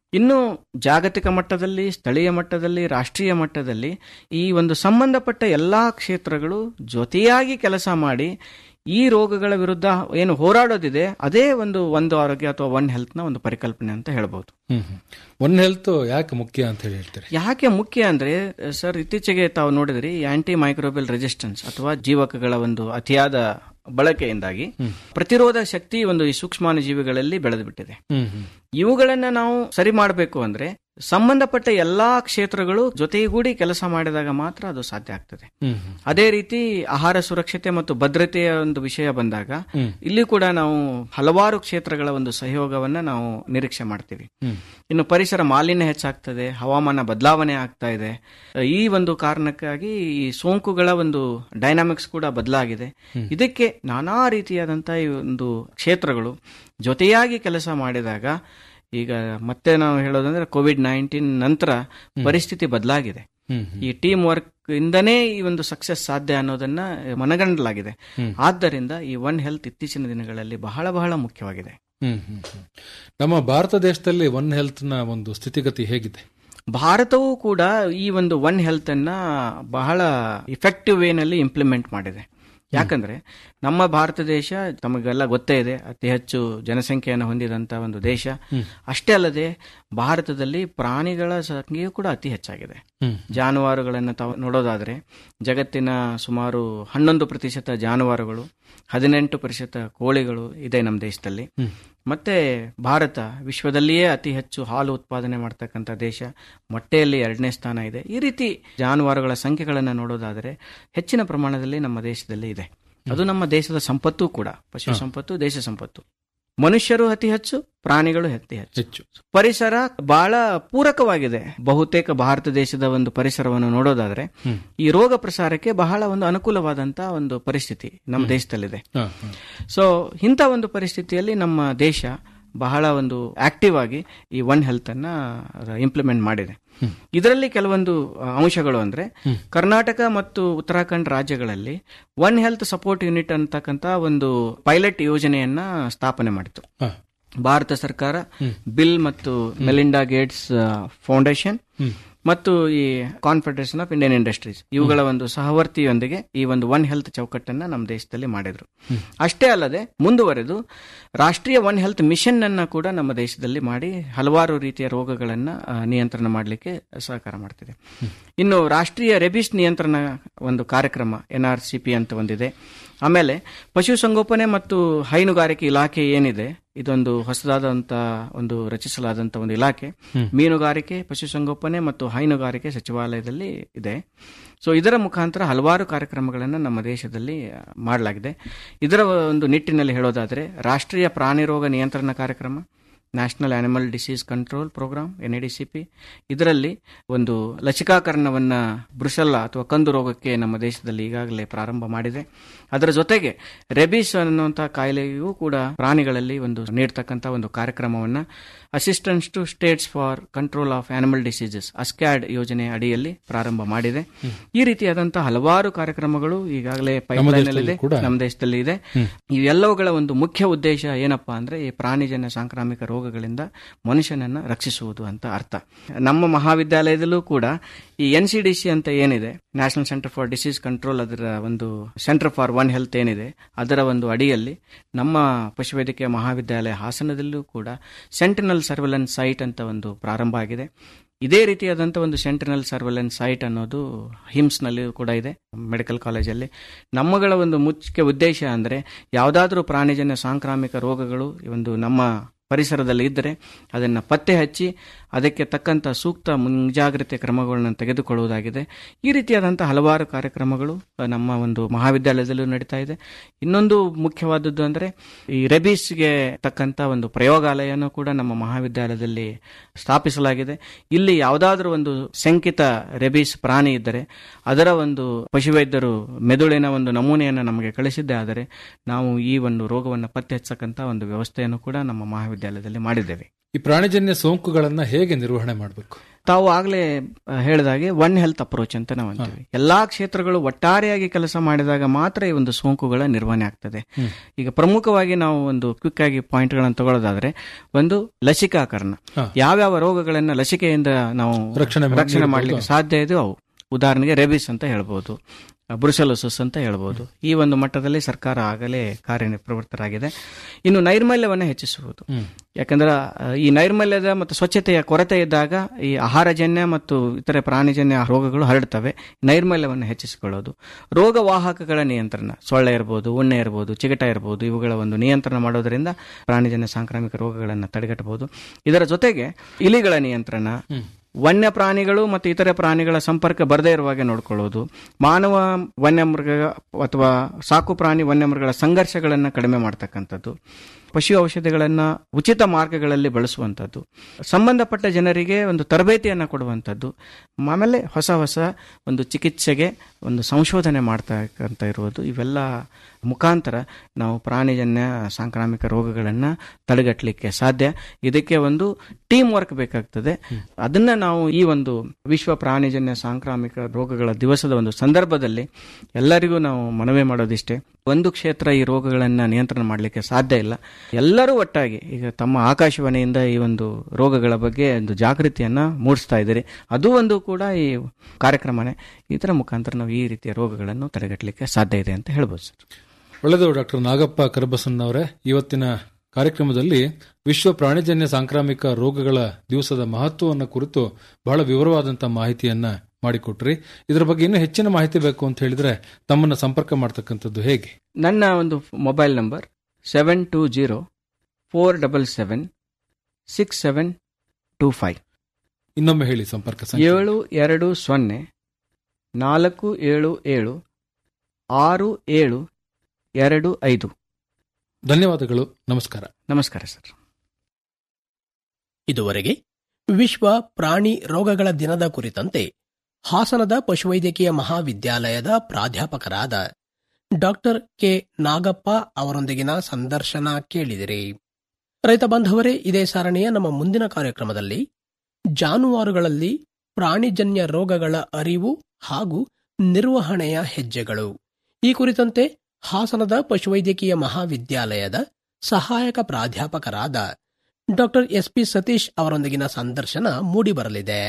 ಇನ್ನು ಜಾಗತಿಕ ಮಟ್ಟದಲ್ಲಿ ಸ್ಥಳೀಯ ಮಟ್ಟದಲ್ಲಿ ರಾಷ್ಟ್ರೀಯ ಮಟ್ಟದಲ್ಲಿ ಈ ಒಂದು ಸಂಬಂಧಪಟ್ಟ ಎಲ್ಲಾ ಕ್ಷೇತ್ರಗಳು ಜೊತೆಯಾಗಿ ಕೆಲಸ ಮಾಡಿ ಈ ರೋಗಗಳ ವಿರುದ್ಧ ಏನು ಹೋರಾಡೋದಿದೆ ಅದೇ ಒಂದು ಒಂದು ಆರೋಗ್ಯ ಅಥವಾ ಒನ್ ಹೆಲ್ತ್ನ ಒಂದು ಪರಿಕಲ್ಪನೆ ಅಂತ ಹೇಳ್ಬೋದು ಹ್ಮ್ ಹ್ಮ್. ಒನ್ ಹೆಲ್ತ್ ಯಾಕೆ ಮುಖ್ಯ ಅಂತ ಹೇಳಿ ಹೇಳ್ತೀರಿ ಯಾಕೆ ಮುಖ್ಯ ಅಂದ್ರೆ ಸರ್ ಇತ್ತೀಚೆಗೆ ತಾವು ನೋಡಿದ್ರಿ ಆಂಟಿ ಮೈಕ್ರೋಬಿಯಲ್ ರೆಸಿಸ್ಟೆನ್ಸ್ ಅಥವಾ ಜೀವಕಗಳ ಒಂದು ಅತಿಯಾದ ಬಳಕೆಯಿಂದಾಗಿ ಪ್ರತಿರೋಧ ಶಕ್ತಿ ಒಂದು ಈ ಸೂಕ್ಷ್ಮಾಣು ಜೀವಿಗಳಲ್ಲಿ ಬೆಳೆದು ಬಿಟ್ಟಿದೆ ಹ್ಮ್ ಹ್ಮ್ ಇವುಗಳನ್ನ ನಾವು ಸರಿ ಮಾಡಬೇಕು ಅಂದ್ರೆ ಸಂಬಂಧಪಟ್ಟ ಎಲ್ಲಾ ಕ್ಷೇತ್ರಗಳು ಜೊತೆಗೂಡಿ ಕೆಲಸ ಮಾಡಿದಾಗ ಮಾತ್ರ ಅದು ಸಾಧ್ಯ ಆಗ್ತದೆ ಹ್ಮ್ ಹ್ಮ್ ಅದೇ ರೀತಿ ಆಹಾರ ಸುರಕ್ಷತೆ ಮತ್ತು ಭದ್ರತೆಯ ಒಂದು ವಿಷಯ ಬಂದಾಗ ಹ್ಮ್. ಇಲ್ಲಿ ಕೂಡ ನಾವು ಹಲವಾರು ಕ್ಷೇತ್ರಗಳ ಒಂದು ಸಹಯೋಗವನ್ನ ನಾವು ನಿರೀಕ್ಷೆ ಮಾಡ್ತೀವಿ ಹ್ಮ್. ಇನ್ನು ಪರಿಸರ ಮಾಲಿನ್ಯ ಹೆಚ್ಚಾಗ್ತದೆ ಹವಾಮಾನ ಬದಲಾವಣೆ ಆಗ್ತಾ ಇದೆ ಈ ಒಂದು ಕಾರಣಕ್ಕಾಗಿ ಈ ಸೋಂಕುಗಳ ಒಂದು ಡೈನಾಮಿಕ್ಸ್ ಕೂಡ ಬದಲಾಗಿದೆ ಇದಕ್ಕೆ ನಾನಾ ರೀತಿಯಾದಂತಹ ಈ ಒಂದು ಕ್ಷೇತ್ರಗಳು ಜೊತೆಯಾಗಿ ಕೆಲಸ ಮಾಡಿದಾಗ ಈಗ ಮತ್ತೆ ನಾವು ಹೇಳೋದಂದ್ರೆ ಕೋವಿಡ್ ನೈನ್ಟೀನ್ ನಂತರ ಪರಿಸ್ಥಿತಿ ಬದಲಾಗಿದೆ ಹ್ಮ್ ಹ್ಮ್. ಈ ಟೀಮ್ ವರ್ಕ್ ಇಂದನೇ ಈ ಒಂದು ಸಕ್ಸಸ್ ಸಾಧ್ಯ ಅನ್ನೋದನ್ನ ಮನಗಂಡಲಾಗಿದೆ ಆದ್ದರಿಂದ ಈ ಒನ್ ಹೆಲ್ತ್ ಇತ್ತೀಚಿನ ದಿನಗಳಲ್ಲಿ ಬಹಳ ಬಹಳ ಮುಖ್ಯವಾಗಿದೆ ಹ್ಮ್ ಹ್ಮ್ ಹ್ಮ್. ನಮ್ಮ ಭಾರತ ದೇಶದಲ್ಲಿ ಒನ್ ಹೆಲ್ತ್ ನ ಒಂದು ಸ್ಥಿತಿಗತಿ ಹೇಗಿದೆ ಭಾರತವೂ ಕೂಡ ಈ ಒಂದು ಒನ್ ಹೆಲ್ತ್ ಅನ್ನ ಬಹಳ ಇಫೆಕ್ಟಿವ್ ವೇನಲ್ಲಿ ಇಂಪ್ಲಿಮೆಂಟ್ ಮಾಡಿದೆ ಯಾಕಂದ್ರೆ ನಮ್ಮ ಭಾರತ ದೇಶ ತಮಗೆಲ್ಲ ಗೊತ್ತೇ ಇದೆ ಅತಿ ಹೆಚ್ಚು ಜನಸಂಖ್ಯೆಯನ್ನು ಹೊಂದಿದಂತ ಒಂದು ದೇಶ ಅಷ್ಟೇ ಅಲ್ಲದೆ ಭಾರತದಲ್ಲಿ ಪ್ರಾಣಿಗಳ ಸಂಖ್ಯೆಯೂ ಕೂಡ ಅತಿ ಹೆಚ್ಚಾಗಿದೆ ಹ್ಮ್. ಜಾನುವಾರುಗಳನ್ನು ತಾವು ನೋಡೋದಾದ್ರೆ ಜಗತ್ತಿನ ಸುಮಾರು ಹನ್ನೊಂದು ಪ್ರತಿಶತ ಜಾನುವಾರುಗಳು ಹದಿನೆಂಟು ಪ್ರತಿಶತ ಕೋಳಿಗಳು ಇದೆ ನಮ್ಮ ದೇಶದಲ್ಲಿ ಮತ್ತೆ ಭಾರತ ವಿಶ್ವದಲ್ಲಿಯೇ ಅತಿ ಹೆಚ್ಚು ಹಾಲು ಉತ್ಪಾದನೆ ಮಾಡ್ತಕ್ಕಂಥ ದೇಶ ಮೊಟ್ಟೆಯಲ್ಲಿ ಎರಡನೇ ಸ್ಥಾನ ಇದೆ ಈ ರೀತಿ ಜಾನುವಾರುಗಳ ಸಂಖ್ಯೆಗಳನ್ನು ನೋಡೋದಾದರೆ ಹೆಚ್ಚಿನ ಪ್ರಮಾಣದಲ್ಲಿ ನಮ್ಮ ದೇಶದಲ್ಲಿ ಇದೆ ಅದು ನಮ್ಮ ದೇಶದ ಸಂಪತ್ತು ಕೂಡ ಪಶು ಸಂಪತ್ತು ದೇಶ ಸಂಪತ್ತು ಮನುಷ್ಯರು ಅತಿ ಹೆಚ್ಚು ಪ್ರಾಣಿಗಳು ಅತಿ ಹೆಚ್ಚು ಹೆಚ್ಚು ಪರಿಸರ ಬಹಳ ಪೂರಕವಾಗಿದೆ ಬಹುತೇಕ ಭಾರತ ದೇಶದ ಒಂದು ಪರಿಸರವನ್ನು ನೋಡೋದಾದ್ರೆ ಈ ರೋಗ ಪ್ರಸಾರಕ್ಕೆ ಬಹಳ ಒಂದು ಅನುಕೂಲವಾದಂತ ಒಂದು ಪರಿಸ್ಥಿತಿ ನಮ್ಮ ದೇಶದಲ್ಲಿದೆ ಹಾ, ಹಾ. ಸೊ ಇಂಥ ಒಂದು ಪರಿಸ್ಥಿತಿಯಲ್ಲಿ ನಮ್ಮ ದೇಶ ಬಹಳ ಒಂದು ಆಕ್ಟಿವ್ ಆಗಿ ಈ ಒನ್ ಹೆಲ್ತ್ ಅನ್ನ ಇಂಪ್ಲಿಮೆಂಟ್ ಮಾಡಿದೆ ಇದರಲ್ಲಿ ಕೆಲವೊಂದು ಆ, ಅಂಶಗಳು ಅಂದ್ರೆ ಕರ್ನಾಟಕ ಮತ್ತು ಉತ್ತರಾಖಂಡ್ ರಾಜ್ಯಗಳಲ್ಲಿ ಒನ್ ಹೆಲ್ತ್ ಸಪೋರ್ಟ್ ಯೂನಿಟ್ ಅಂತಕ್ಕಂತ ಒಂದು ಪೈಲಟ್ ಯೋಜನೆಯನ್ನ ಸ್ಥಾಪನೆ ಮಾಡಿತು ಹಾ. ಭಾರತ ಸರ್ಕಾರ ಬಿಲ್ ಮತ್ತು ಮೆಲಿಂಡಾ ಗೇಟ್ಸ್ ಫೌಂಡೇಶನ್ ಮತ್ತು ಈ ಕಾನ್ಫೆಡರೇಷನ್ ಆಫ್ ಇಂಡಿಯನ್ ಇಂಡಸ್ಟ್ರೀಸ್ ಇವುಗಳ ಒಂದು ಸಹವರ್ತಿಯೊಂದಿಗೆ ಈ ಒಂದು ಒನ್ ಹೆಲ್ತ್ ಚೌಕಟ್ಟನ್ನ ನಮ್ಮ ದೇಶದಲ್ಲಿ ಮಾಡಿದ್ರು ಅಷ್ಟೇ ಅಲ್ಲದೆ ಮುಂದುವರೆದು ರಾಷ್ಟ್ರೀಯ ಒನ್ ಹೆಲ್ತ್ ಮಿಷನ್ ಅನ್ನ ಕೂಡ ನಮ್ಮ ದೇಶದಲ್ಲಿ ಮಾಡಿ ಹಲವಾರು ರೀತಿಯ ರೋಗಗಳನ್ನ ಆ, ನಿಯಂತ್ರಣ ಮಾಡಲಿಕ್ಕೆ ಸಹಕಾರ ಮಾಡ್ತಿದೆ ಇನ್ನು ರಾಷ್ಟ್ರೀಯ ರೆಬಿಸ್ ನಿಯಂತ್ರಣ ಒಂದು ಕಾರ್ಯಕ್ರಮ ಎನ್ ಆರ್ ಸಿ ಪಿ ಅಂತ ಒಂದಿದೆ ಆಮೇಲೆ ಪಶುಸಂಗೋಪನೆ ಮತ್ತು ಹೈನುಗಾರಿಕೆ ಇಲಾಖೆ ಏನಿದೆ ಇದೊಂದು ಹೊಸದಾದಂತ ಒಂದು ರಚಿಸಲಾದಂತ ಒಂದು ಇಲಾಖೆ ಮೀನುಗಾರಿಕೆ ಪಶುಸಂಗೋಪನೆ ಮತ್ತು ಹೈನುಗಾರಿಕೆ ಸಚಿವಾಲಯದಲ್ಲಿ ಇದೆ ಸೊ ಇದರ ಮುಖಾಂತರ ಹಲವಾರು ಕಾರ್ಯಕ್ರಮಗಳನ್ನು ನಮ್ಮ ದೇಶದಲ್ಲಿ ಆ, ಮಾಡಲಾಗಿದೆ ಇದರ ಒಂದು ನಿಟ್ಟಿನಲ್ಲಿ ಹೇಳೋದಾದ್ರೆ ರಾಷ್ಟ್ರೀಯ ಪ್ರಾಣಿ ರೋಗ ನಿಯಂತ್ರಣ ಕಾರ್ಯಕ್ರಮ national animal disease control programme NADCP ಇದರಲ್ಲಿ ಒಂದು ಲಸಿಕಾಕರಣವನ್ನ ಬ್ರುಷಲ್ಲಾ ಅಥವಾ ಕಂದು ರೋಗಕ್ಕೆ ನಮ್ಮ ದೇಶದಲ್ಲಿ ಈಗಾಗಲೇ ಪ್ರಾರಂಭ ಮಾಡಿದೆ ಅದರ ಜೊತೆಗೆ ರೆಬಿಸ್ ಅನ್ನುವಂತಹ ಕಾಯಿಲೆಯೂ ಕೂಡ ಪ್ರಾಣಿಗಳಲ್ಲಿ ಒಂದು ನೀಡ್ತಕ್ಕಂಥ ಒಂದು ಕಾರ್ಯಕ್ರಮವನ್ನ assistance to states for control of animal diseases ASCAD ಯೋಜನೆ ಅಡಿಯಲ್ಲಿ ಪ್ರಾರಂಭ ಮಾಡಿದೆ ಈ ರೀತಿಯಾದಂತಹ ಹಲವಾರು ಕಾರ್ಯಕ್ರಮಗಳು ಈಗಾಗಲೇ ಪೈಪ್ಲೈನ್ ಇದೆ ಕೂಡ ನಮ್ಮ ದೇಶದಲ್ಲಿ ಇದೆ ಇವೆಲ್ಲವುಗಳ ಒಂದು ಮುಖ್ಯ ಉದ್ದೇಶ ಏನಪ್ಪಾ ಅಂದ್ರೆ ಈ ಪ್ರಾಣಿಜನ್ಯ ಸಾಂಕ್ರಾಮಿಕ ರೋಗಗಳಿಂದ ಮನುಷ್ಯನನ್ನ ರಕ್ಷಿಸುವುದು ಅಂತ ಅರ್ಥ ನಮ್ಮ ಮಹಾವಿದ್ಯಾಲಯದಲ್ಲೂ ಕೂಡ ಈ ಎನ್ ಸಿ ಡಿ ಸಿ ಅಂತ ಏನಿದೆ national centre for disease control ಅದರ ಒಂದು ಸೆಂಟರ್ ಫಾರ್ ಒನ್ ಹೆಲ್ತ್ ಏನಿದೆ ಅದರ ಒಂದು ಅಡಿಯಲ್ಲಿ ನಮ್ಮ ಪಶುವೈದ್ಯಕೀಯ ಮಹಾವಿದ್ಯಾಲಯ ಹಾಸನದಲ್ಲೂ ಕೂಡ ಸೆಂಟಿನಲ್ ಸರ್ವೆಲೆನ್ಸ್ ಸೈಟ್ ಅಂತ ಒಂದು ಪ್ರಾರಂಭ ಆಗಿದೆ ಇದೇ ರೀತಿಯಾದಂಥ ಒಂದು ಸೆಂಟಿನಲ್ ಸರ್ವೆಲೆನ್ಸ್ ಸೈಟ್ ಅನ್ನೋದು ಹಿಮ್ಸ್ನಲ್ಲಿ ಕೂಡ ಇದೆ ಮೆಡಿಕಲ್ ಕಾಲೇಜಲ್ಲಿ ನಮ್ಮಗಳ ಒಂದು ಮುಖ್ಯ ಉದ್ದೇಶ ಅಂದರೆ ಯಾವುದಾದ್ರೂ ಪ್ರಾಣಿಜನ್ಯ ಸಾಂಕ್ರಾಮಿಕ ರೋಗಗಳು ಈ ಒಂದು ನಮ್ಮ ಪರಿಸರದಲ್ಲಿ ಇದ್ದರೆ ಅದನ್ನು ಪತ್ತೆ ಹಚ್ಚಿ ಅದಕ್ಕೆ ತಕ್ಕಂಥ ಸೂಕ್ತ ಮುಂಜಾಗ್ರತೆ ಕ್ರಮಗಳನ್ನು ತೆಗೆದುಕೊಳ್ಳುವುದಾಗಿದೆ ಈ ರೀತಿಯಾದಂಥ ಹಲವಾರು ಕಾರ್ಯಕ್ರಮಗಳು ಆ, ನಮ್ಮ ಒಂದು ಮಹಾವಿದ್ಯಾಲಯದಲ್ಲೂ ನಡೀತಾ ಇದೆ ಇನ್ನೊಂದು ಮುಖ್ಯವಾದದ್ದು ಅಂದರೆ ಈ ರೆಬೀಸ್ಗೆ ತಕ್ಕಂಥ ಒಂದು ಪ್ರಯೋಗಾಲಯನೂ ಕೂಡ ನಮ್ಮ ಮಹಾವಿದ್ಯಾಲಯದಲ್ಲಿ ಸ್ಥಾಪಿಸಲಾಗಿದೆ ಇಲ್ಲಿ ಯಾವುದಾದ್ರೂ ಒಂದು ಶಂಕಿತ ರೆಬೀಸ್ ಪ್ರಾಣಿ ಇದ್ದರೆ ಅದರ ಒಂದು ಪಶುವೈದ್ಯರು ಮೆದುಳಿನ ಒಂದು ನಮೂನೆಯನ್ನು ನಮಗೆ ಕಳಿಸಿದ್ದೇ ಆದರೆ ನಾವು ಈ ಒಂದು ರೋಗವನ್ನು ಪತ್ತೆ ಹಚ್ಚಕ್ಕಂಥ ಒಂದು ವ್ಯವಸ್ಥೆಯನ್ನು ಕೂಡ ನಮ್ಮ ಮಹಾವಿದ್ಯಾಲಯದಲ್ಲಿ ಮಾಡಿದ್ದೇವೆ ಈ ಪ್ರಾಣಿಜನ್ಯ ಸೋಂಕುಗಳನ್ನ ಹೇಗೆ ನಿರ್ವಹಣೆ ಮಾಡಬೇಕು ತಾವು ಆಗ್ಲೇ ಆ, ಹೇಳಿದಾಗೆ ಒನ್ ಹೆಲ್ತ್ ಅಪ್ರೋಚ್ ಅಂತ ನಾವು ಅಂತೀವಿ ಎಲ್ಲಾ ಕ್ಷೇತ್ರಗಳು ಒಟ್ಟಾರೆಯಾಗಿ ಕೆಲಸ ಮಾಡಿದಾಗ ಮಾತ್ರ ಈ ಒಂದು ಸೋಂಕುಗಳ ನಿರ್ವಹಣೆ ಆಗ್ತದೆ ಈಗ ಪ್ರಮುಖವಾಗಿ ನಾವು ಒಂದು ಕ್ವಿಕ್ ಆಗಿ ಪಾಯಿಂಟ್ ಗಳನ್ನು ತಗೊಳ್ಳೋದಾದ್ರೆ ಒಂದು ಲಸಿಕಾಕರಣ ಹಾ. ಯಾವ್ಯಾವ ರೋಗಗಳನ್ನ ಲಸಿಕೆಯಿಂದ ನಾವು ರಕ್ಷಣೆ ಮಾಡಿ- ರಕ್ಷಣೆ ಮಾಡಲಿಕ್ಕೆ ಸಾಧ್ಯ ಇದೆ ಅವು ಉದಾಹರಣೆಗೆ ರೆಬಿಸ್ ಅಂತ ಹೇಳ್ಬೋದು ಬ್ರುಸೆಲೋಸಿಸ್ ಅಂತ ಹೇಳ್ಬೋದು ಈ ಒಂದು ಮಟ್ಟದಲ್ಲಿ ಸರ್ಕಾರ ಆಗಲೇ ಕಾರ್ಯಪ್ರವೃತ್ತರಾಗಿದೆ ಇನ್ನು ನೈರ್ಮಲ್ಯವನ್ನು ಹೆಚ್ಚಿಸುವುದು ಯಾಕಂದ್ರೆ ಆ, ಈ ನೈರ್ಮಲ್ಯದ ಮತ್ತು ಸ್ವಚ್ಛತೆಯ ಕೊರತೆ ಇದ್ದಾಗ ಈ ಆಹಾರಜನ್ಯ ಮತ್ತು ಇತರೆ ಪ್ರಾಣಿಜನ್ಯ ರೋಗಗಳು ಹರಡ್ತವೆ ನೈರ್ಮಲ್ಯವನ್ನು ಹೆಚ್ಚಿಸಿಕೊಳ್ಳೋದು ರೋಗವಾಹಕಗಳ ನಿಯಂತ್ರಣ ಸೊಳ್ಳೆ ಇರ್ಬೋದು ಉಣ್ಣೆ ಇರ್ಬೋದು ಚಿಗಟ ಇರ್ಬೋದು ಇವುಗಳ ಒಂದು ನಿಯಂತ್ರಣ ಮಾಡೋದರಿಂದ ಪ್ರಾಣಿಜನ್ಯ ಸಾಂಕ್ರಾಮಿಕ ರೋಗಗಳನ್ನು ತಡೆಗಟ್ಟಬಹುದು ಇದರ ಜೊತೆಗೆ ಇಲಿಗಳ ನಿಯಂತ್ರಣ ವನ್ಯ ಪ್ರಾಣಿಗಳು ಮತ್ತು ಇತರೆ ಪ್ರಾಣಿಗಳ ಸಂಪರ್ಕ ಬರದೇ ಇರುವಾಗೆ ನೋಡ್ಕೊಳ್ಳೋದು ಮಾನವ ವನ್ಯಮೃಗ ಅಥವಾ ಸಾಕು ಪ್ರಾಣಿ ವನ್ಯಮೃಗಗಳ ಸಂಘರ್ಷಗಳನ್ನು ಕಡಿಮೆ ಮಾಡ್ತಕ್ಕಂಥದ್ದು ಪಶು ಔಷಧಿಗಳನ್ನು ಉಚಿತ ಮಾರ್ಗಗಳಲ್ಲಿ ಬಳಸುವಂಥದ್ದು ಸಂಬಂಧಪಟ್ಟ ಜನರಿಗೆ ಒಂದು ತರಬೇತಿಯನ್ನು ಕೊಡುವಂಥದ್ದು ಆಮೇಲೆ ಹೊಸ ಹೊಸ ಒಂದು ಚಿಕಿತ್ಸೆಗೆ ಒಂದು ಸಂಶೋಧನೆ ಮಾಡ್ತಕ್ಕಂಥ ಇರುವುದು ಇವೆಲ್ಲ ಮುಖಾಂತರ ನಾವು ಪ್ರಾಣಿಜನ್ಯ ಸಾಂಕ್ರಾಮಿಕ ರೋಗಗಳನ್ನು ತಡೆಗಟ್ಟಲಿಕ್ಕೆ ಸಾಧ್ಯ ಇದಕ್ಕೆ ಒಂದು ಟೀಮ್ ವರ್ಕ್ ಬೇಕಾಗ್ತದೆ ಅದನ್ನ ನಾವು ಈ ಒಂದು ವಿಶ್ವ ಪ್ರಾಣಿಜನ್ಯ ಸಾಂಕ್ರಾಮಿಕ ರೋಗಗಳ ದಿವಸದ ಒಂದು ಸಂದರ್ಭದಲ್ಲಿ ಎಲ್ಲರಿಗೂ ನಾವು ಮನವಿ ಮಾಡೋದಿಷ್ಟೇ ಒಂದು ಕ್ಷೇತ್ರ ಈ ರೋಗಗಳನ್ನು ನಿಯಂತ್ರಣ ಮಾಡಲಿಕ್ಕೆ ಸಾಧ್ಯ ಇಲ್ಲ ಎಲ್ಲರೂ ಒಟ್ಟಾಗಿ ಈಗ ತಮ್ಮ ಆಕಾಶವಾಣಿಯಿಂದ ಈ ಒಂದು ರೋಗಗಳ ಬಗ್ಗೆ ಒಂದು ಜಾಗೃತಿಯನ್ನ ಮೂಡಿಸ್ತಾ ಇದ್ದೀರಿ ಅದು ಒಂದು ಕೂಡ ಈ ಕಾರ್ಯಕ್ರಮನೇ ಇದರ ಮುಖಾಂತರ ನಾವು ಈ ರೀತಿಯ ರೋಗಗಳನ್ನು ತಡೆಗಟ್ಟಲಿಕ್ಕೆ ಸಾಧ್ಯ ಇದೆ ಅಂತ ಹೇಳ್ಬೋದು ಸರ್ ಒಳ್ಳೆಯದು ಡಾಕ್ಟರ್ ನಾಗಪ್ಪ ಕರಬಸನ್ ಅವರೇ ಇವತ್ತಿನ ಕಾರ್ಯಕ್ರಮದಲ್ಲಿ ವಿಶ್ವ ಪ್ರಾಣಿಜನ್ಯ ಸಾಂಕ್ರಾಮಿಕ ರೋಗಗಳ ದಿವಸದ ಮಹತ್ವವನ್ನು ಕುರಿತು ಬಹಳ ವಿವರವಾದಂತಹ ಮಾಹಿತಿಯನ್ನ ಮಾಡಿಕೊಟ್ರಿ ಇದರ ಬಗ್ಗೆ ಇನ್ನೂ ಹೆಚ್ಚಿನ ಮಾಹಿತಿ ಬೇಕು ಅಂತ ಹೇಳಿದ್ರೆ ತಮ್ಮನ್ನ ಸಂಪರ್ಕ ಮಾಡ್ತಕ್ಕಂಥದ್ದು ಹೇಗೆ ನನ್ನ ಒಂದು mobile number seven two zero four double seven six seven two five ಇನ್ನೊಮ್ಮೆ ಹೇಳಿ ಸಂಪರ್ಕ ಸಂಖ್ಯೆ. ಏಳು ಎರಡು ಸೊನ್ನೆ ನಾಲ್ಕು ಏಳು ಏಳು ಆರು ಏಳು ಎರಡು ಐದು ಧನ್ಯವಾದಗಳು ನಮಸ್ಕಾರ ನಮಸ್ಕಾರ ಸರ್ ಇದುವರೆಗೆ ವಿಶ್ವ ಪ್ರಾಣಿ ರೋಗಗಳ ದಿನದ ಕುರಿತಂತೆ ಹಾಸನದ ಪಶುವೈದ್ಯಕೀಯ ಮಹಾವಿದ್ಯಾಲಯದ ಪ್ರಾಧ್ಯಾಪಕರಾದ ಡಾಕ್ಟರ್ ಕೆ ನಾಗಪ್ಪ ಅವರೊಂದಿಗಿನ ಸಂದರ್ಶನ ಕೇಳಿದಿರಿ ರೈತ ಬಾಂಧವರೇ ಇದೇ ಸಾರಣಿಯ ನಮ್ಮ ಮುಂದಿನ ಕಾರ್ಯಕ್ರಮದಲ್ಲಿ ಜಾನುವಾರುಗಳಲ್ಲಿ ಪ್ರಾಣಿಜನ್ಯ ರೋಗಗಳ ಅರಿವು ಹಾಗೂ ನಿರ್ವಹಣೆಯ ಹೆಜ್ಜೆಗಳು ಈ ಕುರಿತಂತೆ ಹಾಸನದ ಪಶುವೈದ್ಯಕೀಯ ಮಹಾವಿದ್ಯಾಲಯದ ಸಹಾಯಕ ಪ್ರಾಧ್ಯಾಪಕರಾದ ಡಾಕ್ಟರ್ ಎಸ್ ಪಿ ಸತೀಶ್ ಅವರೊಂದಿಗಿನ ಸಂದರ್ಶನ ಮೂಡಿಬರಲಿದೆ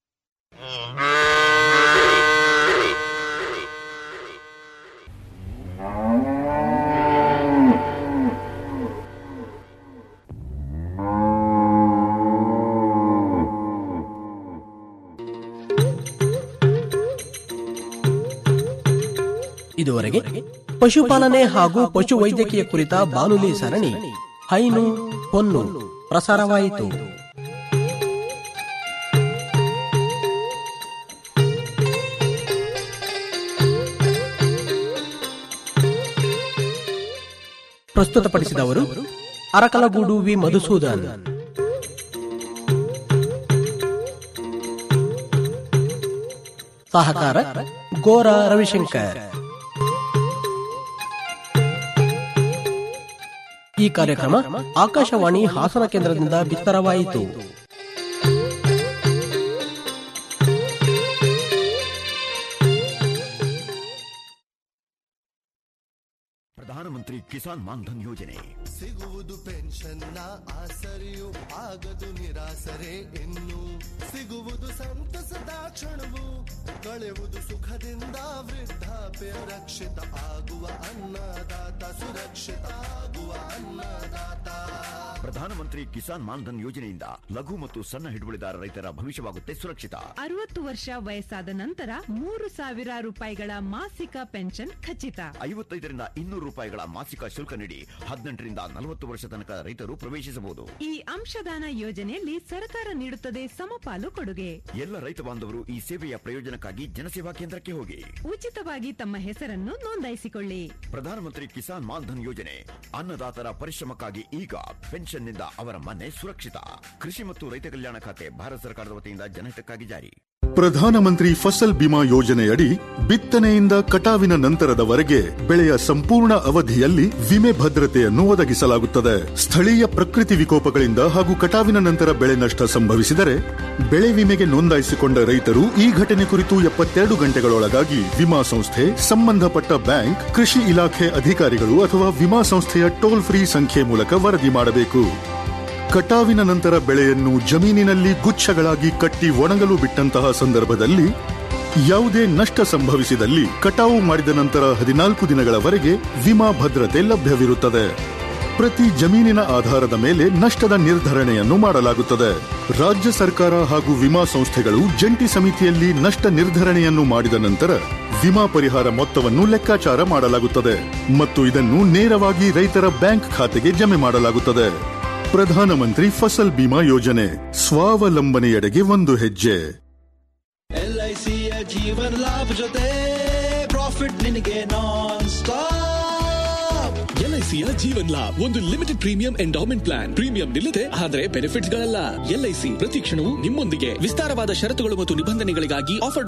ಇದುವರೆಗೆ ಪಶುಪಾಲನೆ ಹಾಗೂ ಪಶು ವೈದ್ಯಕೀಯ ಕುರಿತ ಬಾನುಲಿ ಸರಣಿ ಹೈನು ಹೊನ್ನು ಪ್ರಸಾರವಾಯಿತು ಪ್ರಸ್ತುತಪಡಿಸಿದವರು ಅರಕಲಗೂಡು ವಿ ಮಧುಸೂದನ್ ಸಹಕಾರ ಗೋರ ರವಿಶಂಕರ್ ಈ ಕಾರ್ಯಕ್ರಮ ಆಕಾಶವಾಣಿ ಹಾಸನ ಕೇಂದ್ರದಿಂದ ಬಿತ್ತರವಾಯಿತು ಪ್ರಧಾನಮಂತ್ರಿ ಕಿಸಾನ್ ಮಾನ್ಧನ್ ಯೋಜನೆ ಸಿಗುವುದು ಪೆನ್ಷನ್ನ ಆಸರೆಯು ಆಗದು ನಿರಾಸರೆ ಇನ್ನು ಸಿಗುವುದು ಸಂತಸದ ಕ್ಷಣವು ಕಳೆಯುವುದು ಸುಖದಿಂದ ವೃದ್ಧಾಪ್ಯ ರಕ್ಷಿತ ಆಗುವ ಅನ್ನದಾತ ಸುರಕ್ಷಿತ ಆಗುವ ಅನ್ನದಾತ ಪ್ರಧಾನಮಂತ್ರಿ ಕಿಸಾನ್ ಮಾನ್ಧನ್ ಯೋಜನೆಯಿಂದ ಲಘು ಮತ್ತು ಸಣ್ಣ ಹಿಡುವಳಿದಾರ ರೈತರ ಭವಿಷ್ಯವಾಗುತ್ತೆ ಸುರಕ್ಷಿತ ಅರವತ್ತು ವರ್ಷ ವಯಸ್ಸಾದ ನಂತರ ಮೂರು ಸಾವಿರ ರೂಪಾಯಿಗಳ ಮಾಸಿಕ ಪೆನ್ಷನ್ ಖಚಿತ ಐವತ್ತೈದರಿಂದ ಇನ್ನೂರು ರೂಪಾಯಿಗಳ ಮಾಸಿಕ ಶುಲ್ಕ ನೀಡಿ ಹದಿನೆಂಟರಿಂದ ನಲವತ್ತು ವರ್ಷ ತನಕ ರೈತರು ಪ್ರವೇಶಿಸಬಹುದು ಈ ಅಂಶದಾನ ಯೋಜನೆಯಲ್ಲಿ ಸರ್ಕಾರ ನೀಡುತ್ತದೆ ಸಮಪಾಲು ಕೊಡುಗೆ ಎಲ್ಲ ರೈತ ಬಾಂಧವರು ಈ ಸೇವೆಯ ಪ್ರಯೋಜನಕ್ಕಾಗಿ ಜನಸೇವಾ ಕೇಂದ್ರಕ್ಕೆ ಹೋಗಿ ಉಚಿತವಾಗಿ ತಮ್ಮ ಹೆಸರನ್ನು ನೋಂದಾಯಿಸಿಕೊಳ್ಳಿ ಪ್ರಧಾನಮಂತ್ರಿ ಕಿಸಾನ್ ಮಾನ್ಧನ್ ಯೋಜನೆ ಅನ್ನದಾತರ ಪರಿಶ್ರಮಕ್ಕಾಗಿ ಈಗ ಪೆನ್ಷನ್ನಿಂದ ಅವರ ಮನೆ ಸುರಕ್ಷಿತ ಕೃಷಿ ಮತ್ತು ರೈತ ಕಲ್ಯಾಣ ಖಾತೆ ಭಾರತ ಸರ್ಕಾರದ ವತಿಯಿಂದ ಜನಹಿತಕ್ಕಾಗಿ ಜಾರಿ ಪ್ರಧಾನಮಂತ್ರಿ ಫಸಲ್ ಬಿಮಾ ಯೋಜನೆಯಡಿ ಬಿತ್ತನೆಯಿಂದ ಕಟಾವಿನ ನಂತರದವರೆಗೆ ಬೆಳೆಯ ಸಂಪೂರ್ಣ ಅವಧಿಯಲ್ಲಿ ವಿಮೆ ಭದ್ರತೆಯನ್ನು ಒದಗಿಸಲಾಗುತ್ತದೆ ಸ್ಥಳೀಯ ಪ್ರಕೃತಿ ವಿಕೋಪಗಳಿಂದ ಹಾಗೂ ಕಟಾವಿನ ನಂತರ ಬೆಳೆ ನಷ್ಟ ಸಂಭವಿಸಿದರೆ ಬೆಳೆ ವಿಮೆಗೆ ನೋಂದಾಯಿಸಿಕೊಂಡ ರೈತರು ಈ ಘಟನೆ ಕುರಿತು ಎಪ್ಪತ್ತೆರಡು ಗಂಟೆಗಳೊಳಗಾಗಿ ವಿಮಾ ಸಂಸ್ಥೆ ಸಂಬಂಧಪಟ್ಟ ಬ್ಯಾಂಕ್ ಕೃಷಿ ಇಲಾಖೆ ಅಧಿಕಾರಿಗಳು ಅಥವಾ ವಿಮಾ ಸಂಸ್ಥೆಯ ಟೋಲ್ ಫ್ರೀ ಸಂಖ್ಯೆ ಮೂಲಕ ವರದಿ ಮಾಡಬೇಕು ಕಟಾವಿನ ನಂತರ ಬೆಳೆಯನ್ನು ಜಮೀನಿನಲ್ಲಿ ಗುಚ್ಛಗಳಾಗಿ ಕಟ್ಟಿ ಒಣಗಲು ಬಿಟ್ಟಂತಹ ಸಂದರ್ಭದಲ್ಲಿ ಯಾವುದೇ ನಷ್ಟ ಸಂಭವಿಸಿದಲ್ಲಿ ಕಟಾವು ಮಾಡಿದ ನಂತರ ಹದಿನಾಲ್ಕು ದಿನಗಳವರೆಗೆ ವಿಮಾ ಭದ್ರತೆ ಲಭ್ಯವಿರುತ್ತದೆ ಪ್ರತಿ ಜಮೀನಿನ ಆಧಾರದ ಮೇಲೆ ನಷ್ಟದ ನಿರ್ಧರಣೆಯನ್ನು ಮಾಡಲಾಗುತ್ತದೆ ರಾಜ್ಯ ಸರ್ಕಾರ ಹಾಗೂ ವಿಮಾ ಸಂಸ್ಥೆಗಳು ಜಂಟಿ ಸಮಿತಿಯಲ್ಲಿ ನಷ್ಟ ನಿರ್ಧರಣೆಯನ್ನು ಮಾಡಿದ ನಂತರ ವಿಮಾ ಪರಿಹಾರ ಮೊತ್ತವನ್ನು ಲೆಕ್ಕಾಚಾರ ಮಾಡಲಾಗುತ್ತದೆ ಮತ್ತು ಇದನ್ನು ನೇರವಾಗಿ ರೈತರ ಬ್ಯಾಂಕ್ ಖಾತೆಗೆ ಜಮೆ ಮಾಡಲಾಗುತ್ತದೆ ಪ್ರಧಾನಮಂತ್ರಿ ಫಸಲ್ ಬಿಮಾ ಯೋಜನೆ ಸ್ವಾವಲಂಬನೆಯೆಡೆಗೆ ಒಂದು ಹೆಜ್ಜೆ ಎಲ್ಐಸಿಯ ಜೀವನ ಲಾಭ ಜೊತೆ ಪ್ರಾಫಿಟ್ ನಿನಗೆ ನಾನ್ ಸ್ಟಾಪ್ ಎಲ್ಐಸಿಯ ಜೀವನ್ ಲಾಭ್ ಒಂದು limited premium endowment plan premium ನಿಲ್ಲದೆ ಆದರೆ ಬೆನಿಫಿಟ್ಸ್ ಗಳಲ್ಲ ಎಲ್ಐಸಿ ಪ್ರತಿ ಕ್ಷಣವೂ ನಿಮ್ಮೊಂದಿಗೆ ವಿಸ್ತಾರವಾದ ಷರತ್ತುಗಳು ಮತ್ತು ನಿಬಂಧನೆಗಳಿಗಾಗಿ ಆಫರ್